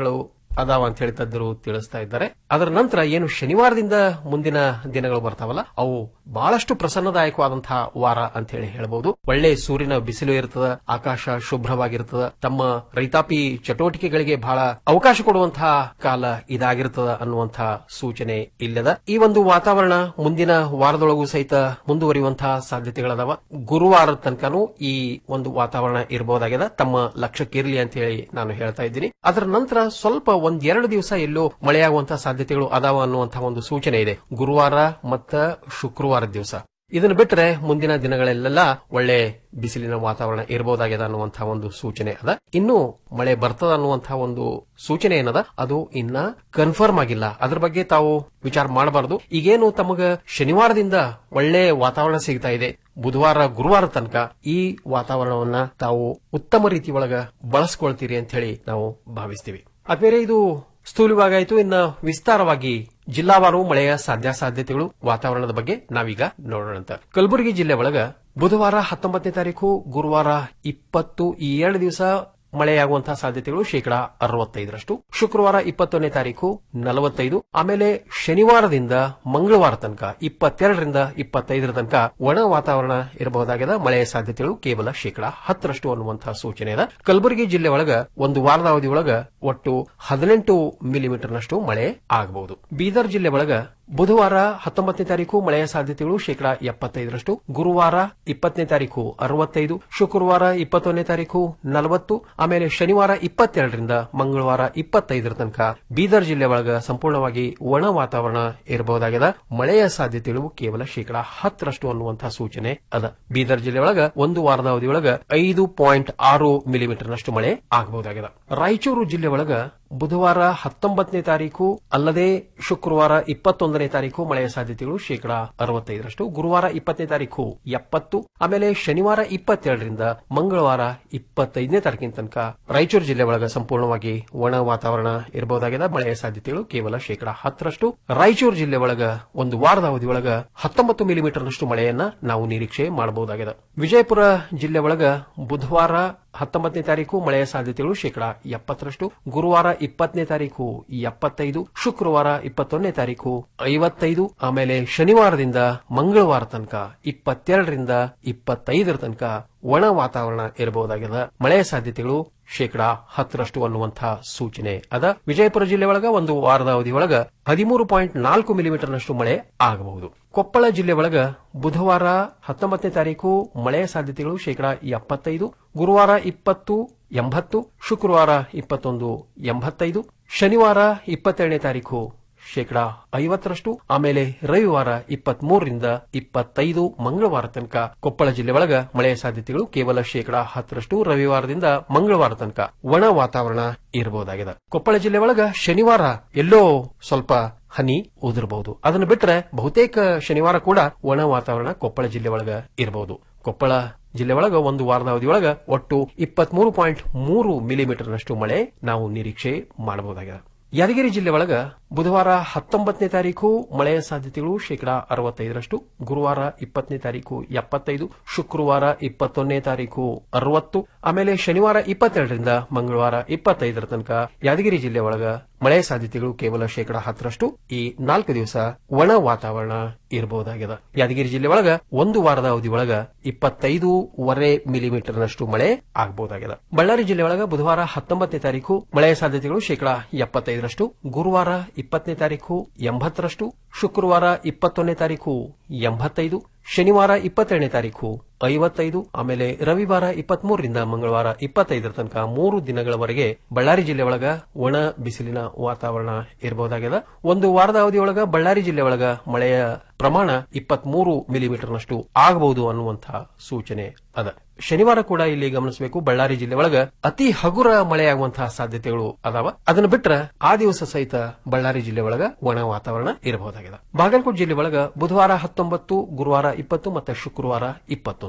ಅದಾವ ಅಂತ ಹೇಳಿ ತಜ್ಞರು ತಿಳಿಸ್ತಾ ಇದ್ದಾರೆ ಅದರ ನಂತರ ಏನು ಶನಿವಾರದಿಂದ ಮುಂದಿನ ದಿನಗಳು ಬರ್ತಾವಲ್ಲ ಅವು ಬಹಳಷ್ಟು ಪ್ರಸನ್ನದಾಯಕವಾದಂತಹ ವಾರ ಅಂತ ಹೇಳಿ ಹೇಳಬಹುದು ಒಳ್ಳೆ ಸೂರ್ಯನ ಬಿಸಿಲು ಇರ್ತದ ಆಕಾಶ ಶುಭ್ರವಾಗಿರ್ತದ ತಮ್ಮ ರೈತಾಪಿ ಚಟುವಟಿಕೆಗಳಿಗೆ ಬಹಳ ಅವಕಾಶ ಕೊಡುವಂತಹ ಕಾಲ ಇದಾಗಿರ್ತದ ಅನ್ನುವಂತಹ ಸೂಚನೆ ಇಲ್ಲದ ಈ ಒಂದು ವಾತಾವರಣ ಮುಂದಿನ ವಾರದೊಳಗೂ ಸಹಿತ ಮುಂದುವರಿಯುವಂತಹ ಸಾಧ್ಯತೆಗಳದಾವ ಗುರುವಾರದ ತನಕನೂ ಈ ಒಂದು ವಾತಾವರಣ ಇರಬಹುದಾಗಿದೆ ತಮ್ಮ ಲಕ್ಷ್ಯಕ್ಕಿರಲಿ ಅಂತ ಹೇಳಿ ನಾನು ಹೇಳ್ತಾ ಇದ್ದೀನಿ ಅದರ ನಂತರ ಸ್ವಲ್ಪ ಒಂದ್ ಎರಡು ದಿವಸ ಎಲ್ಲೋ ಮಳೆಯಾಗುವಂತಹ ಸಾಧ್ಯತೆಗಳು ಅದಾವ ಅನ್ನುವಂತಹ ಒಂದು ಸೂಚನೆ ಇದೆ ಗುರುವಾರ ಮತ್ತ ಶುಕ್ರವಾರ ದಿವಸ ಇದನ್ನು ಬಿಟ್ಟರೆ ಮುಂದಿನ ದಿನಗಳಲ್ಲೆಲ್ಲ ಒಳ್ಳೆ ಬಿಸಿಲಿನ ವಾತಾವರಣ ಇರಬಹುದಾಗಿದೆ ಅನ್ನುವಂತಹ ಒಂದು ಸೂಚನೆ ಅದ ಇನ್ನು ಮಳೆ ಬರ್ತದ ಅನ್ನುವಂತಹ ಒಂದು ಸೂಚನೆ ಏನದ ಅದು ಇನ್ನ ಕನ್ಫರ್ಮ್ ಆಗಿಲ್ಲ ಅದ್ರ ಬಗ್ಗೆ ತಾವು ವಿಚಾರ ಮಾಡಬಾರದು ಈಗೇನು ತಮಗ ಶನಿವಾರದಿಂದ ಒಳ್ಳೆ ವಾತಾವರಣ ಸಿಗ್ತಾ ಇದೆ ಬುಧವಾರ ಗುರುವಾರ ತನಕ ಈ ವಾತಾವರಣವನ್ನ ತಾವು ಉತ್ತಮ ರೀತಿ ಒಳಗ ಬಳಸ್ಕೊಳ್ತೀರಿ ಅಂತ ಹೇಳಿ ನಾವು ಭಾವಿಸ್ತೀವಿ ಅದ್ಮೇಲೆ ಇದು ಸ್ಥೂಲವಾಗಾಯಿತು ಇನ್ನ ವಿಸ್ತಾರವಾಗಿ ಜಿಲ್ಲಾವಾರು ಮಳೆಯ ಸಾಧ್ಯಾಸಾಧ್ಯತೆಗಳು ವಾತಾವರಣದ ಬಗ್ಗೆ ನಾವೀಗ ನೋಡೋಣ ಕಲಬುರಗಿ ಜಿಲ್ಲೆ ಒಳಗ ಬುಧವಾರ ಹತ್ತೊಂಬತ್ತನೇ ತಾರೀಕು ಗುರುವಾರ ಇಪ್ಪತ್ತು ಈ ಎರಡು ದಿವಸ ಮಳೆಯಾಗುವಂತಹ ಸಾಧ್ಯತೆಗಳು ಶೇಕಡಾ ಅರವತ್ತೈದರಷ್ಟು ಶುಕ್ರವಾರ ಇಪ್ಪತ್ತೊಂದನೇ ತಾರೀಕು ನಲವತ್ತೈದು ಆಮೇಲೆ ಶನಿವಾರದಿಂದ ಮಂಗಳವಾರ ತನಕ ಇಪ್ಪತ್ತೆರಡರಿಂದ ಇಪ್ಪತ್ತೈದರ ತನಕ ಒಣ ವಾತಾವರಣ ಇರಬಹುದಾಗಿದೆ ಮಳೆಯ ಸಾಧ್ಯತೆಗಳು ಕೇವಲ ಶೇಕಡಾ ಹತ್ತರಷ್ಟು ಅನ್ನುವಂತಹ ಸೂಚನೆ ಇದೆ ಕಲಬುರಗಿ ಜಿಲ್ಲೆ ಒಳಗ ಒಂದು ವಾರದ ಅವಧಿಯೊಳಗ ಒಟ್ಟು ಹದಿನೆಂಟು ಮಿಲಿಮೀಟರ್ನಷ್ಟು ಮಳೆ ಆಗಬಹುದು ಬೀದರ್ ಜಿಲ್ಲೆ ಒಳಗ ಬುಧವಾರ ಹತ್ತೊಂಬತ್ತನೇ ತಾರೀಕು ಮಳೆಯ ಸಾಧ್ಯತೆಗಳು ಶೇಕಡಾ ಎಪ್ಪತ್ತೈದರಷ್ಟು ಗುರುವಾರ ಇಪ್ಪತ್ತನೇ ತಾರೀಕು ಅರವತ್ತೈದು ಶುಕ್ರವಾರ ಇಪ್ಪತ್ತೊಂದನೇ ತಾರೀಕು ನಲವತ್ತು ಆಮೇಲೆ ಶನಿವಾರ ಇಪ್ಪತ್ತೆರಡರಿಂದ ಮಂಗಳವಾರ ಇಪ್ಪತ್ತೈದರ ತನಕ ಬೀದರ್ ಜಿಲ್ಲೆ ಒಳಗ ಸಂಪೂರ್ಣವಾಗಿ ಒಣ ವಾತಾವರಣ ಇರಬಹುದಾಗಿದೆ ಮಳೆಯ ಸಾಧ್ಯತೆಗಳು ಕೇವಲ ಶೇಕಡಾ ಹತ್ತರಷ್ಟು ಅನ್ನುವಂತಹ ಸೂಚನೆ ಅದ ಬೀದರ್ ಜಿಲ್ಲೆ ಒಳಗ ಒಂದು ವಾರದ ಅವಧಿಯೊಳಗ ಐದು ಪಾಯಿಂಟ್ ಆರು ಮಿಲಿಮೀಟರ್ನಷ್ಟು ಮಳೆ ಆಗಬಹುದಾಗಿದೆ ರಾಯಚೂರು ಜಿಲ್ಲೆ ಒಳಗ ಬುಧವಾರ ಹತ್ತೊಂಬತ್ತನೇ ತಾರೀಕು ಅಲ್ಲದೆ ಶುಕ್ರವಾರ ಇಪ್ಪತ್ತೊಂದನೇ ತಾರೀಕು ಮಳೆಯ ಸಾಧ್ಯತೆಗಳು ಶೇಕಡಾ ಅರವತ್ತೈದರಷ್ಟು ಗುರುವಾರ ಇಪ್ಪತ್ತನೇ ತಾರೀಕು ಎಪ್ಪತ್ತು ಆಮೇಲೆ ಶನಿವಾರ ಇಪ್ಪತ್ತೆರಡರಿಂದ ಮಂಗಳವಾರ ಇಪ್ಪತ್ತೈದನೇ ತಾರೀಕಿನ ತನಕ ರಾಯಚೂರು ಜಿಲ್ಲೆ ಒಳಗ ಸಂಪೂರ್ಣವಾಗಿ ಒಣ ವಾತಾವರಣ ಇರಬಹುದಾಗಿದೆ ಮಳೆಯ ಸಾಧ್ಯತೆಗಳು ಕೇವಲ ಶೇಕಡಾ ಹತ್ತರಷ್ಟು ರಾಯಚೂರು ಜಿಲ್ಲೆ ಒಳಗ ಒಂದು ವಾರದ ಅವಧಿಯೊಳಗ ಹತ್ತೊಂಬತ್ತು ಮಿಲಿಮೀಟರ್ನಷ್ಟು ಮಳೆಯನ್ನ ನಾವು ನಿರೀಕ್ಷೆ ಮಾಡಬಹುದಾಗಿದೆ ವಿಜಯಪುರ ಜಿಲ್ಲೆ ಒಳಗ ಬುಧವಾರ ಹತ್ತೊಂಬತ್ತನೇ ತಾರೀಕು ಮಳೆಯ ಸಾಧ್ಯತೆಗಳು ಶೇಕಡಾ ಎಪ್ಪತ್ತರಷ್ಟು ಗುರುವಾರ ಇಪ್ಪತ್ತನೇ ತಾರೀಕು ಎಪ್ಪತ್ತೈದು ಶುಕ್ರವಾರ ಇಪ್ಪತ್ತೊಂದನೇ ತಾರೀಕು ಐವತ್ತೈದು ಆಮೇಲೆ ಶನಿವಾರದಿಂದ ಮಂಗಳವಾರ ತನಕ ಇಪ್ಪತ್ತೆರಡರಿಂದ ಇಪ್ಪತ್ತೈದರ ತನಕ ಒಣ ವಾತಾವರಣ ಇರಬಹುದಾಗಿದೆ ಮಳೆಯ ಸಾಧ್ಯತೆಗಳು ಶೇಕಡಾ ಹತ್ತರಷ್ಟು ಅನ್ನುವಂತಹ ಸೂಚನೆ ಅದ ವಿಜಯಪುರ ಜಿಲ್ಲೆ ಒಳಗ ಒಂದು ವಾರದ ಅವಧಿ ಒಳಗ ಹದಿಮೂರು ಪಾಯಿಂಟ್ ನಾಲ್ಕು ಮಿಲಿಮೀಟರ್ನಷ್ಟು ಮಳೆ ಆಗಬಹುದು ಕೊಪ್ಪಳ ಜಿಲ್ಲೆ ಒಳಗ ಬುಧವಾರ ಹತ್ತೊಂಬತ್ತನೇ ತಾರೀಕು ಮಳೆಯ ಸಾಧ್ಯತೆಗಳು ಶೇಕಡಾ ಎಪ್ಪತ್ತೈದು ಗುರುವಾರ ಇಪ್ಪತ್ತು ಎಂಬತ್ತು ಶುಕ್ರವಾರ ಇಪ್ಪತ್ತೊಂದು ಎಂಬತ್ತೈದು ಶನಿವಾರ ಇಪ್ಪತ್ತೆರಡನೇ ತಾರೀಕು ಶೇಕಡಾ ಐವತ್ತರಷ್ಟು ಆಮೇಲೆ ರವಿವಾರ ಇಪ್ಪತ್ಮೂರರಿಂದ ಇಪ್ಪತ್ತೈದು ಮಂಗಳವಾರ ತನಕ ಕೊಪ್ಪಳ ಜಿಲ್ಲೆ ಒಳಗ ಮಳೆಯ ಸಾಧ್ಯತೆಗಳು ಕೇವಲ ಶೇಕಡಾ ಹತ್ತರಷ್ಟು ರವಿವಾರದಿಂದ ಮಂಗಳವಾರ ತನಕ ಒಣ ವಾತಾವರಣ ಇರಬಹುದಾಗಿದೆ ಕೊಪ್ಪಳ ಜಿಲ್ಲೆ ಒಳಗ ಶನಿವಾರ ಎಲ್ಲೋ ಸ್ವಲ್ಪ ಹನಿ ಉದುರಬಹುದು ಅದನ್ನು ಬಿಟ್ಟರೆ ಬಹುತೇಕ ಶನಿವಾರ ಕೂಡ ಒಣ ವಾತಾವರಣ ಕೊಪ್ಪಳ ಜಿಲ್ಲೆ ಒಳಗ ಇರಬಹುದು ಕೊಪ್ಪಳ ಜಿಲ್ಲೆ ಒಳಗ ಒಂದು ವಾರದ ಅವಧಿಯೊಳಗ ಒಟ್ಟು ಇಪ್ಪತ್ಮೂರು ಪಾಯಿಂಟ್ ಮೂರು ಮಿಲಿಮೀಟರ್ನಷ್ಟು ಮಳೆ ನಾವು ನಿರೀಕ್ಷೆ ಮಾಡಬಹುದಾಗಿದೆ ಯಾದಗಿರಿ ಜಿಲ್ಲೆ ಒಳಗ ಬುಧವಾರ ಹತ್ತೊಂಬತ್ತನೇ ತಾರೀಕು ಮಳೆಯ ಸಾಧ್ಯತೆಗಳು ಶೇಕಡಾ ಅರವತ್ತೈದರಷ್ಟು ಗುರುವಾರ ಇಪ್ಪತ್ತನೇ ತಾರೀಕು ಎಪ್ಪತ್ತೈದು ಶುಕ್ರವಾರ ಇಪ್ಪತ್ತೊಂದನೇ ತಾರೀಕು ಅರವತ್ತು ಆಮೇಲೆ ಶನಿವಾರ ಇಪ್ಪತ್ತೆರಡರಿಂದ ಮಂಗಳವಾರ ಇಪ್ಪತ್ತೈದರ ತನಕ ಯಾದಗಿರಿ ಜಿಲ್ಲೆ ಒಳಗ ಮಳೆಯ ಸಾಧ್ಯತೆಗಳು ಕೇವಲ ಶೇಕಡಾ ಹತ್ತರಷ್ಟು ಈ ನಾಲ್ಕು ದಿವಸ ಒಣ ವಾತಾವರಣ ಇರಬಹುದಾಗಿದೆ ಯಾದಗಿರಿ ಜಿಲ್ಲೆ ಒಳಗ ಒಂದು ವಾರದ ಅವಧಿ ಒಳಗ ಇಪ್ಪತ್ತೈದೂವರೆ ಮಿಲಿಮೀಟರ್ನಷ್ಟು ಮಳೆ ಆಗಬಹುದಾಗಿದೆ ಬಳ್ಳಾರಿ ಜಿಲ್ಲೆ ಒಳಗ ಬುಧವಾರ ಹತ್ತೊಂಬತ್ತನೇ ತಾರೀಕು ಮಳೆಯ ಸಾಧ್ಯತೆಗಳು ಶೇಕಡಾ ಎಪ್ಪತ್ತೈದರಷ್ಟು ಗುರುವಾರ ಇಪ್ಪತ್ತನೇ ತಾರೀಕು ಎಂಬತ್ತರಷ್ಟು ಶುಕ್ರವಾರ ಇಪ್ಪತ್ತೊಂದನೇ ತಾರೀಕು ಎಂಬತ್ತೈದು ಶನಿವಾರ ಇಪ್ಪತ್ತೆರಡನೇ ತಾರೀಕು ಐವತ್ತೈದು ಆಮೇಲೆ ರವಿವಾರ ಇಪ್ಪತ್ಮೂರರಿಂದ ಮಂಗಳವಾರ ಇಪ್ಪತ್ತೈದರ ತನಕ ಮೂರು ದಿನಗಳವರೆಗೆ ಬಳ್ಳಾರಿ ಜಿಲ್ಲೆ ಒಳಗ ಒಣ ಬಿಸಿಲಿನ ವಾತಾವರಣ ಇರಬಹುದಾಗಿದೆ ಒಂದು ವಾರದ ಅವಧಿಯೊಳಗ ಬಳ್ಳಾರಿ ಜಿಲ್ಲೆ ಒಳಗ ಮಳೆಯ ಪ್ರಮಾಣ ಇಪ್ಪತ್ಮೂರು ಮಿಲಿಮೀಟರ್ನಷ್ಟು ಆಗಬಹುದು ಅನ್ನುವಂತಹ ಸೂಚನೆ ಅದ ಶನಿವಾರ ಕೂಡ ಇಲ್ಲಿ ಗಮನಿಸಬೇಕು ಬಳ್ಳಾರಿ ಜಿಲ್ಲೆ ಒಳಗ ಅತಿ ಹಗುರ ಮಳೆಯಾಗುವಂತಹ ಸಾಧ್ಯತೆಗಳು ಅದಾವ ಅದನ್ನು ಬಿಟ್ರ ಆ ದಿವಸ ಸಹಿತ ಬಳ್ಳಾರಿ ಜಿಲ್ಲೆ ಒಳಗ ಒಣ ವಾತಾವರಣ ಇರಬಹುದಾಗಿದೆ ಬಾಗಲಕೋಟೆ ಜಿಲ್ಲೆ ಒಳಗ ಬುಧವಾರ ಹತ್ತೊಂಬತ್ತು ಗುರುವಾರ ಇಪ್ಪತ್ತು ಮತ್ತು ಶುಕ್ರವಾರ ಇಪ್ಪತ್ತೊಂದು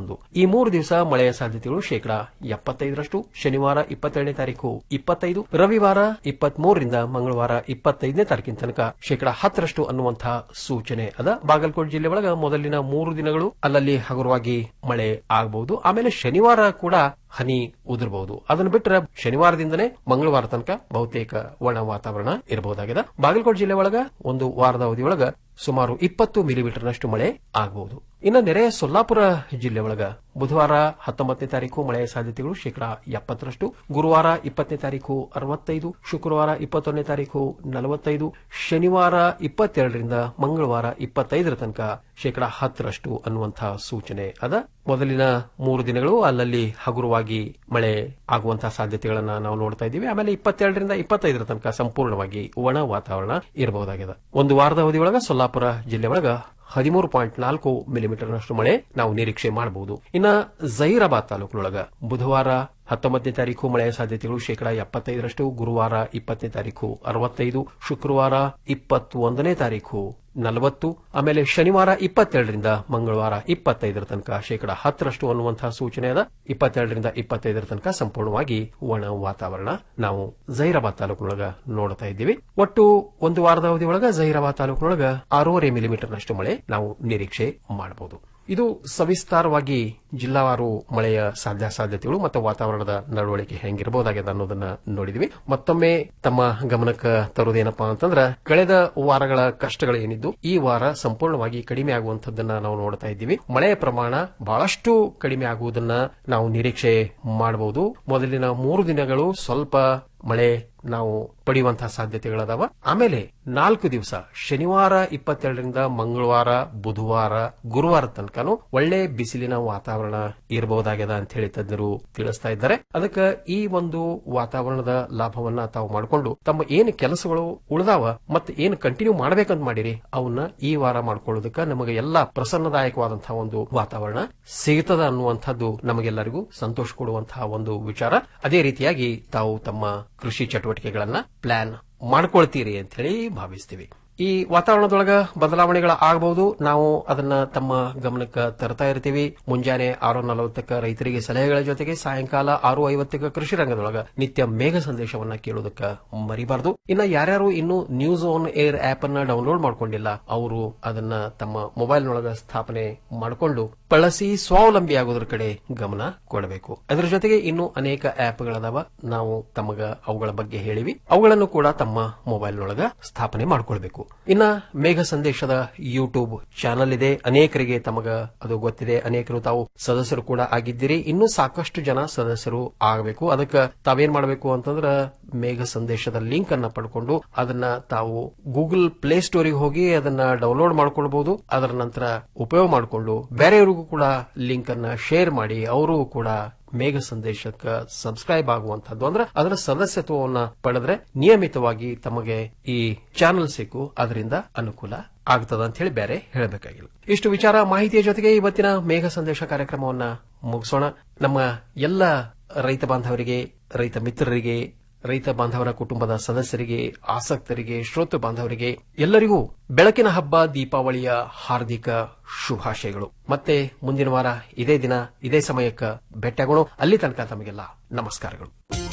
ಇಪ್ಪತ್ತೊಂದು ಈ ಮೂರು ದಿವಸ ಮಳೆಯ ಸಾಧ್ಯತೆಗಳು ಶೇಕಡಾ ಎಪ್ಪತ್ತೈದರಷ್ಟು ಶನಿವಾರ ಇಪ್ಪತ್ತೆರಡನೇ ತಾರೀಕು ಇಪ್ಪತ್ತೈದು ರವಿವಾರ ಇಪ್ಪತ್ಮೂರರಿಂದ ಮಂಗಳವಾರ ಇಪ್ಪತ್ತೈದನೇ ತಾರೀಕಿನ ತನಕ ಶೇಕಡಾ ಹತ್ತರಷ್ಟು ಅನ್ನುವಂತಹ ಸೂಚನೆ ಅದ ಬಾಗಲಕೋಟೆ ಜಿಲ್ಲೆ ಒಳಗ ಮೊದಲಿನ ಮೂರು ದಿನಗಳು ಅಲ್ಲಲ್ಲಿ ಹಗುರವಾಗಿ ಮಳೆ ಆಗಬಹುದು ಆಮೇಲೆ ಶನಿವಾರ ಕೂಡ ಹನಿ ಉದುರಬಹುದು ಅದನ್ನು ಬಿಟ್ಟರೆ ಶನಿವಾರದಿಂದನೇ ಮಂಗಳವಾರ ತನಕ ಬಹುತೇಕ ಒಣ ವಾತಾವರಣ ಇರಬಹುದಾಗಿದೆ ಬಾಗಲಕೋಟೆ ಜಿಲ್ಲೆ ಒಳಗ ಒಂದು ವಾರದ ಅವಧಿಯೊಳಗ ಸುಮಾರು ಇಪ್ಪತ್ತು ಮಿಲಿಮೀಟರ್ನಷ್ಟು ಮಳೆ ಆಗಬಹುದು ಇನ್ನು ನೆರೆಯ ಸೊಲ್ಲಾಪುರ ಜಿಲ್ಲೆ ಒಳಗ ಬುಧವಾರ ಹತ್ತೊಂಬತ್ತನೇ ತಾರೀಕು ಮಳೆಯ ಸಾಧ್ಯತೆಗಳು ಶೇಕಡಾ ಎಪ್ಪತ್ತರಷ್ಟು ಗುರುವಾರ ಇಪ್ಪತ್ತನೇ ತಾರೀಕು ಅರವತ್ತೈದು ಶುಕ್ರವಾರ ಇಪ್ಪತ್ತೊಂದನೇ ತಾರೀಕು ನಲವತ್ತೈದು ಶನಿವಾರ ಇಪ್ಪತ್ತೆರಡರಿಂದ ಮಂಗಳವಾರ ಇಪ್ಪತ್ತೈದರ ತನಕ ಶೇಕಡಾ ಹತ್ತರಷ್ಟು ಅನ್ನುವಂತಹ ಸೂಚನೆ ಅದ ಮೊದಲಿನ ಮೂರು ದಿನಗಳು ಅಲ್ಲಲ್ಲಿ ಹಗುರವಾಗಿ ಮಳೆ ಆಗುವಂತಹ ಸಾಧ್ಯತೆಗಳನ್ನ ನಾವು ನೋಡ್ತಾ ಇದ್ದೀವಿ ಆಮೇಲೆ ಇಪ್ಪತ್ತೆರಡರಿಂದ ಇಪ್ಪತ್ತೈದರ ತನಕ ಸಂಪೂರ್ಣವಾಗಿ ಒಣ ವಾತಾವರಣ ಇರಬಹುದಾಗಿದೆ ಒಂದು ವಾರದ ಅವಧಿಯೊಳಗ ಸೊಲ್ಲಾಪುರ ಜಿಲ್ಲೆ ಒಳಗ ಹದಿಮೂರು ಪಾಯಿಂಟ್ ನಾಲ್ಕು ಮಿಲಿಮೀಟರ್ನಷ್ಟು ಮಳೆ ನಾವು ನಿರೀಕ್ಷೆ ಮಾಡಬಹುದು ಇನ್ನ ಜೈರಾಬಾದ್ ತಾಲೂಕಿನೊಳಗ ಬುಧವಾರ ಹತ್ತೊಂಬತ್ತನೇ ತಾರೀಕು ಮಳೆಯ ಸಾಧ್ಯತೆಗಳು ಶೇಕಡಾ ಎಪ್ಪತ್ತೈದರಷ್ಟು ಗುರುವಾರ ಇಪ್ಪತ್ತನೇ ತಾರೀಕು ಅರವತ್ತೈದು ಶುಕ್ರವಾರ ಇಪ್ಪತ್ತೊಂದನೇ ತಾರೀಕು ನಲವತ್ತು ಆಮೇಲೆ ಶನಿವಾರ ಇಪ್ಪತ್ತೆರಡರಿಂದ ಮಂಗಳವಾರ ಇಪ್ಪತ್ತೈದರ ತನಕ ಶೇಕಡಾ ಹತ್ತರಷ್ಟು ಅನ್ನುವಂತಹ ಸೂಚನೆ ಅದ ಇಪ್ಪತ್ತೆರಡರಿಂದ ಇಪ್ಪತ್ತೈದರ ತನಕ ಸಂಪೂರ್ಣವಾಗಿ ಒಣ ವಾತಾವರಣ ನಾವು ಜೈರಾಬಾದ್ ತಾಲೂಕಿನೊಳಗ ನೋಡ್ತಾ ಇದ್ದೀವಿ ಒಟ್ಟು ಒಂದು ವಾರದ ಅವಧಿಯೊಳಗ ಜೈರಾಬಾದ್ ತಾಲೂಕಿನೊಳಗ ಆರೂವರೆ ಮಿಲಿಮೀಟರ್ನಷ್ಟು ಮಳೆ ನಾವು ನಿರೀಕ್ಷೆ ಮಾಡಬಹುದು ಇದು ಸವಿಸ್ತಾರವಾಗಿ ಜಿಲ್ಲಾವಾರು ಮಳೆಯ ಸಾಧ್ಯ ಸಾಧ್ಯತೆಗಳು ಮತ್ತು ವಾತಾವರಣದ ನಡವಳಿಕೆ ಹೆಂಗಿರಬಹುದಾಗಿದೆ ಅನ್ನೋದನ್ನ ನೋಡಿದ್ವಿ ಮತ್ತೊಮ್ಮೆ ತಮ್ಮ ಗಮನಕ್ಕೆ ತರುವುದೇನಪ್ಪಾ ಅಂತಂದ್ರ ಕಳೆದ ವಾರಗಳ ಕಷ್ಟಗಳೇನಿದ್ದು ಈ ವಾರ ಸಂಪೂರ್ಣವಾಗಿ ಕಡಿಮೆ ಆಗುವಂತದ್ದನ್ನ ನಾವು ನೋಡ್ತಾ ಇದ್ದೀವಿ ಮಳೆಯ ಪ್ರಮಾಣ ಬಹಳಷ್ಟು ಕಡಿಮೆ ಆಗುವುದನ್ನ ನಾವು ನಿರೀಕ್ಷೆ ಮಾಡಬಹುದು ಮೊದಲಿನ ಮೂರು ದಿನಗಳು ಸ್ವಲ್ಪ ಮಳೆ ನಾವು ಪಡೆಯುವಂತಹ ಸಾಧ್ಯತೆಗಳದಾವ ಆಮೇಲೆ ನಾಲ್ಕು ದಿವಸ ಶನಿವಾರ ಇಪ್ಪತ್ತೆರಡರಿಂದ ಮಂಗಳವಾರ ಬುಧವಾರ ಗುರುವಾರ ತನಕನೂ ಒಳ್ಳೆ ಬಿಸಿಲಿನ ವಾತಾವರಣ ಇರಬಹುದಾಗ್ಯದ ಅಂತ ಹೇಳಿ ತಜ್ಞರು ತಿಳಿಸ್ತಾ ಇದ್ದಾರೆ ಅದಕ್ಕೆ ಈ ಒಂದು ವಾತಾವರಣದ ಲಾಭವನ್ನ ತಾವು ಮಾಡಿಕೊಂಡು ತಮ್ಮ ಏನು ಕೆಲಸಗಳು ಉಳಿದಾವ ಮತ್ತೆ ಏನು ಕಂಟಿನ್ಯೂ ಮಾಡ್ಬೇಕಂತ ಮಾಡಿರಿ ಅವನ್ನ ಈ ವಾರ ಮಾಡ್ಕೊಳ್ಳೋದಕ್ಕೆ ನಮಗೆ ಎಲ್ಲಾ ಪ್ರಸನ್ನದಾಯಕವಾದಂತಹ ಒಂದು ವಾತಾವರಣ ಸಿಗುತ್ತದ ಅನ್ನುವಂಥದ್ದು ನಮಗೆಲ್ಲರಿಗೂ ಸಂತೋಷ ಕೊಡುವಂತಹ ಒಂದು ವಿಚಾರ ಅದೇ ರೀತಿಯಾಗಿ ತಾವು ತಮ್ಮ ಕೃಷಿ ಚಟುವಟಿಕೆಗಳನ್ನ ಪ್ಲಾನ್ ಮಾಡ್ಕೊಳ್ತೀರಿ ಅಂತ ಹೇಳಿ ಭಾವಿಸ್ತೀವಿ ಈ ವಾತಾವರಣದೊಳಗ ಬದಲಾವಣೆಗಳ ಆಗಬಹುದು ನಾವು ಅದನ್ನ ತಮ್ಮ ಗಮನಕ್ಕೆ ತರ್ತಾ ಇರ್ತೀವಿ ಮುಂಜಾನೆ ಆರು ನಲವತ್ತಕ್ಕ ರೈತರಿಗೆ ಸಲಹೆಗಳ ಜೊತೆಗೆ ಸಾಯಂಕಾಲ ಆರು ಐವತ್ತಕ್ಕ ಕೃಷಿ ರಂಗದೊಳಗ ನಿತ್ಯ ಮೇಘ ಸಂದೇಶವನ್ನ ಕೇಳೋದಕ್ಕ ಮರಿಬಾರದು ಇನ್ನ ಯಾರ್ಯಾರು ಇನ್ನು ನ್ಯೂಸ್ ಆನ್ ಏರ್ ಆಪ್ ಅನ್ನ ಡೌನ್ಲೋಡ್ ಮಾಡ್ಕೊಂಡಿಲ್ಲ ಅವರು ಅದನ್ನ ತಮ್ಮ ಮೊಬೈಲ್ನೊಳಗ ಸ್ಥಾಪನೆ ಮಾಡಿಕೊಂಡು ಬಳಸಿ ಸ್ವಾವಲಂಬಿ ಆಗೋದ್ರ ಕಡೆ ಗಮನ ಕೊಡಬೇಕು ಅದರ ಜೊತೆಗೆ ಇನ್ನು ಅನೇಕ ಆಪ್ಗಳದಾವ ನಾವು ತಮಗ ಅವುಗಳ ಬಗ್ಗೆ ಹೇಳಿವಿ ಅವುಗಳನ್ನು ಕೂಡ ತಮ್ಮ ಮೊಬೈಲ್ನೊಳಗ ಸ್ಥಾಪನೆ ಮಾಡ್ಕೊಳ್ಬೇಕು ಇನ್ನ ಮೇಘ ಸಂದೇಶದ ಯೂಟ್ಯೂಬ್ ಚಾನಲ್ ಇದೆ ಅನೇಕರಿಗೆ ತಮಗ ಅದು ಗೊತ್ತಿದೆ ಅನೇಕರು ತಾವು ಸದಸ್ಯರು ಕೂಡ ಆಗಿದ್ದೀರಿ ಇನ್ನು ಸಾಕಷ್ಟು ಜನ ಸದಸ್ಯರು ಆಗಬೇಕು ಅದಕ್ಕೆ ತಾವೇನ್ ಮಾಡಬೇಕು ಅಂತಂದ್ರ ಮೇಘ ಸಂದೇಶದ ಲಿಂಕ್ ಅನ್ನ ಪಡ್ಕೊಂಡು ಅದನ್ನ ತಾವು ಗೂಗಲ್ ಪ್ಲೇ ಸ್ಟೋರಿಗೆ ಹೋಗಿ ಅದನ್ನ ಡೌನ್ಲೋಡ್ ಮಾಡ್ಕೊಳ್ಬಹುದು ಅದರ ನಂತರ ಉಪಯೋಗ ಮಾಡಿಕೊಂಡು ಬೇರೆಯವರಿಗೂ ಕೂಡ ಲಿಂಕ್ ಅನ್ನ ಶೇರ್ ಮಾಡಿ ಅವರು ಕೂಡ ಮೇಘ ಸಂದೇಶಕ್ಕೆ ಸಬ್ಸ್ಕ್ರೈಬ್ ಆಗುವಂತಹದ್ದು ಅಂದ್ರೆ ಅದರ ಸದಸ್ಯತ್ವವನ್ನ ಪಡೆದ್ರೆ ನಿಯಮಿತವಾಗಿ ತಮಗೆ ಈ ಚಾನೆಲ್ ಸಿಕ್ಕು ಅದರಿಂದ ಅನುಕೂಲ ಆಗ್ತದ ಅಂತ ಹೇಳಿ ಬೇರೆ ಹೇಳಬೇಕಾಗಿಲ್ಲ ಇಷ್ಟು ವಿಚಾರ ಮಾಹಿತಿಯ ಜೊತೆಗೆ ಇವತ್ತಿನ ಮೇಘ ಸಂದೇಶ ಕಾರ್ಯಕ್ರಮವನ್ನ ಮುಗಿಸೋಣ ನಮ್ಮ ಎಲ್ಲ ರೈತ ಬಾಂಧವರಿಗೆ ರೈತ ಮಿತ್ರರಿಗೆ ರೈತ ಬಾಂಧವರ ಕುಟುಂಬದ ಸದಸ್ಯರಿಗೆ ಆಸಕ್ತರಿಗೆ ಶ್ರೋತ ಬಾಂಧವರಿಗೆ ಎಲ್ಲರಿಗೂ ಬೆಳಕಿನ ಹಬ್ಬ ದೀಪಾವಳಿಯ ಹಾರ್ದಿಕ ಶುಭಾಶಯಗಳು ಮತ್ತೆ ಮುಂದಿನ ವಾರ ಇದೇ ದಿನ ಇದೇ ಸಮಯಕ್ಕೆ ಭೇಟಿಯಾಗೋಣ ಅಲ್ಲಿ ತನಕ ತಮಗೆಲ್ಲ ನಮಸ್ಕಾರಗಳು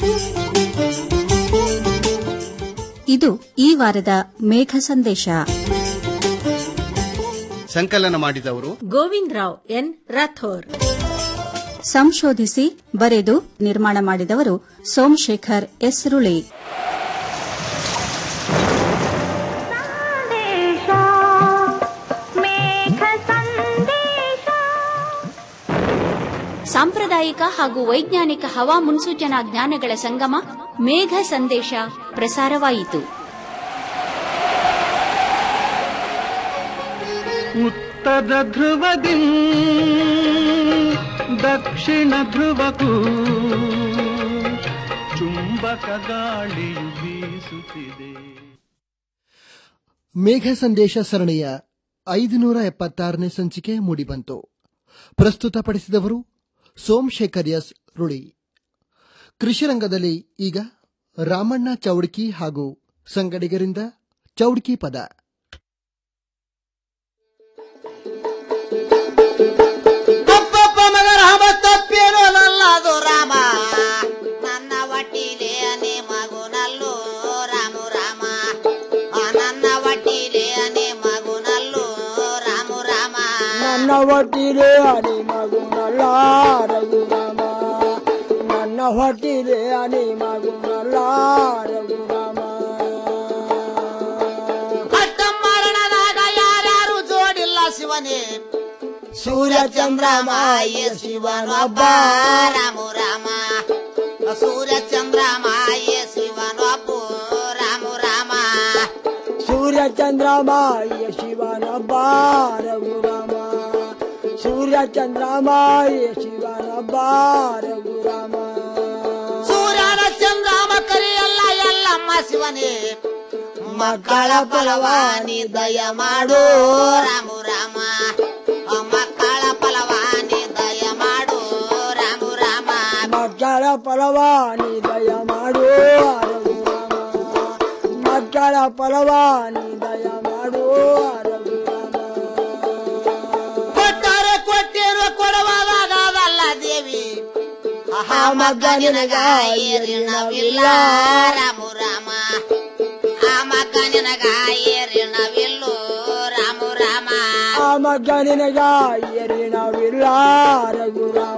ಇದು ಈ ವಾರದ ಮೇಘ ಸಂದೇಶ ಸಂಕಲನ ಮಾಡಿದವರು ಗೋವಿಂದ್ ರಾವ್ ಎನ್ ರಾಥೋರ್ ಸಂಶೋಧಿಸಿ ಬರೆದು ನಿರ್ಮಾಣ ಮಾಡಿದವರು ಸೋಮಶೇಖರ್ ಎಸ್ ರುಳಿ ಸಾಂಪ್ರದಾಯಿಕ ಹಾಗೂ ವೈಜ್ಞಾನಿಕ ಹವಾ ಮುನ್ಸೂಚನಾ ಜ್ಞಾನಗಳ ಸಂಗಮ ಮೇಘ ಸಂದೇಶ ಪ್ರಸಾರವಾಯಿತು ಉತ್ತರ ಧ್ರುವದಿ ದಕ್ಷಿಣ ಧ್ರುವಕ್ಕೂ ಚುಂಬಕ ಗಾಳಿಯು ಬೀಸುತ್ತಿದೆ ಮೇಘ ಸಂದೇಶ ಸರಣಿಯ ಐದುನೂರ ಎಪ್ಪತ್ತಾರನೇ ಸಂಚಿಕೆ ಮೂಡಿಬಂತು ಪ್ರಸ್ತುತಪಡಿಸಿದವರು ಸೋಮಶೇಖರ್ ಎಸ್ ರುಳಿ ಕೃಷಿ ರಂಗದಲ್ಲಿ ಈಗ ರಾಮಣ್ಣ ಚೌಡ್ಕಿ ಹಾಗೂ ಸಂಗಡಿಗರಿಂದ ಚೌಡ್ಕಿ ಪದ ಅಪ್ಪಪ್ಪ ಮಗ ನನ್ನ ಹೊಟ್ಟಿಲೆ ಅನಿ ಮಗುನಲ್ಲ ರಘುರಾಮ ನನ್ನ ಹೊಟ್ಟಿಲೆ ಅನಿ ಮಗುನಲ್ಲ ರಘುರಾಮ ಅಟ್ಟ ಮರಣದಾಗ ಯಾರ್ಯಾರು ಜೋಡಿಲ್ಲ ಶಿವನೇ ಸೂರ್ಯ ಚಂದ್ರಮಾಯ ಶಿವನೊಬ್ಬ ರಾಮು ರಾಮ ಸೂರ್ಯ ಚಂದ್ರಮಾಯ ಶಿವನೊಬ್ಬ ರಾಮು ರಾಮ ಸೂರ್ಯ ಚಂದ್ರಮಾಯ ಶಿವನೊಬ್ಬ ರಘುರಾಮ ಸೂರ್ಯ ಚಂದ್ರಮಾಯ ಶಿವನೊಬ್ಬ ರಘುರಾಮ ಸೂರ್ಯನ ಚಂದ್ರಮ ಕರಿಯಲ್ಲ ಎಲ್ಲಮ್ಮ ಶಿವನೇ ಮಕ್ಕಳ ಫಲವಾನಿ ದಯ ಮಾಡು ರಾಮು ರಾಮ ಮಕ್ಕಳ ಫಲವಾನಿ ದಯ ಮಾಡು ರಾಮು ರಾಮ ಮಕ್ಕಳ ಫಲವಾನಿ ದಯ ಮಾಡು ರಘುರಾಮ ಮಕ್ಕಳ ಫಲವಾನಿ ದಯ ಮಾಡು ರಘುರಾಮ ಕೊಟ್ಟರೆ ಕೊಟ್ಟಿರು ಕೊಡುವಾಗಲ್ಲ ದೇವಿ ಆ ಮಗ ನಿನಗ ಏರಿಣವಿಲ್ಲ ರಾಮು ರಾಮ ಆ ಮಗ ನಿನಗ ಏರಿಣವಿಲ್ಲೋ ರಾಮು ರಾಮ ಆ ಮಗ ನಿನಗ ಎರಿಣವಿಲ್ಲ ರಘುರಾಮ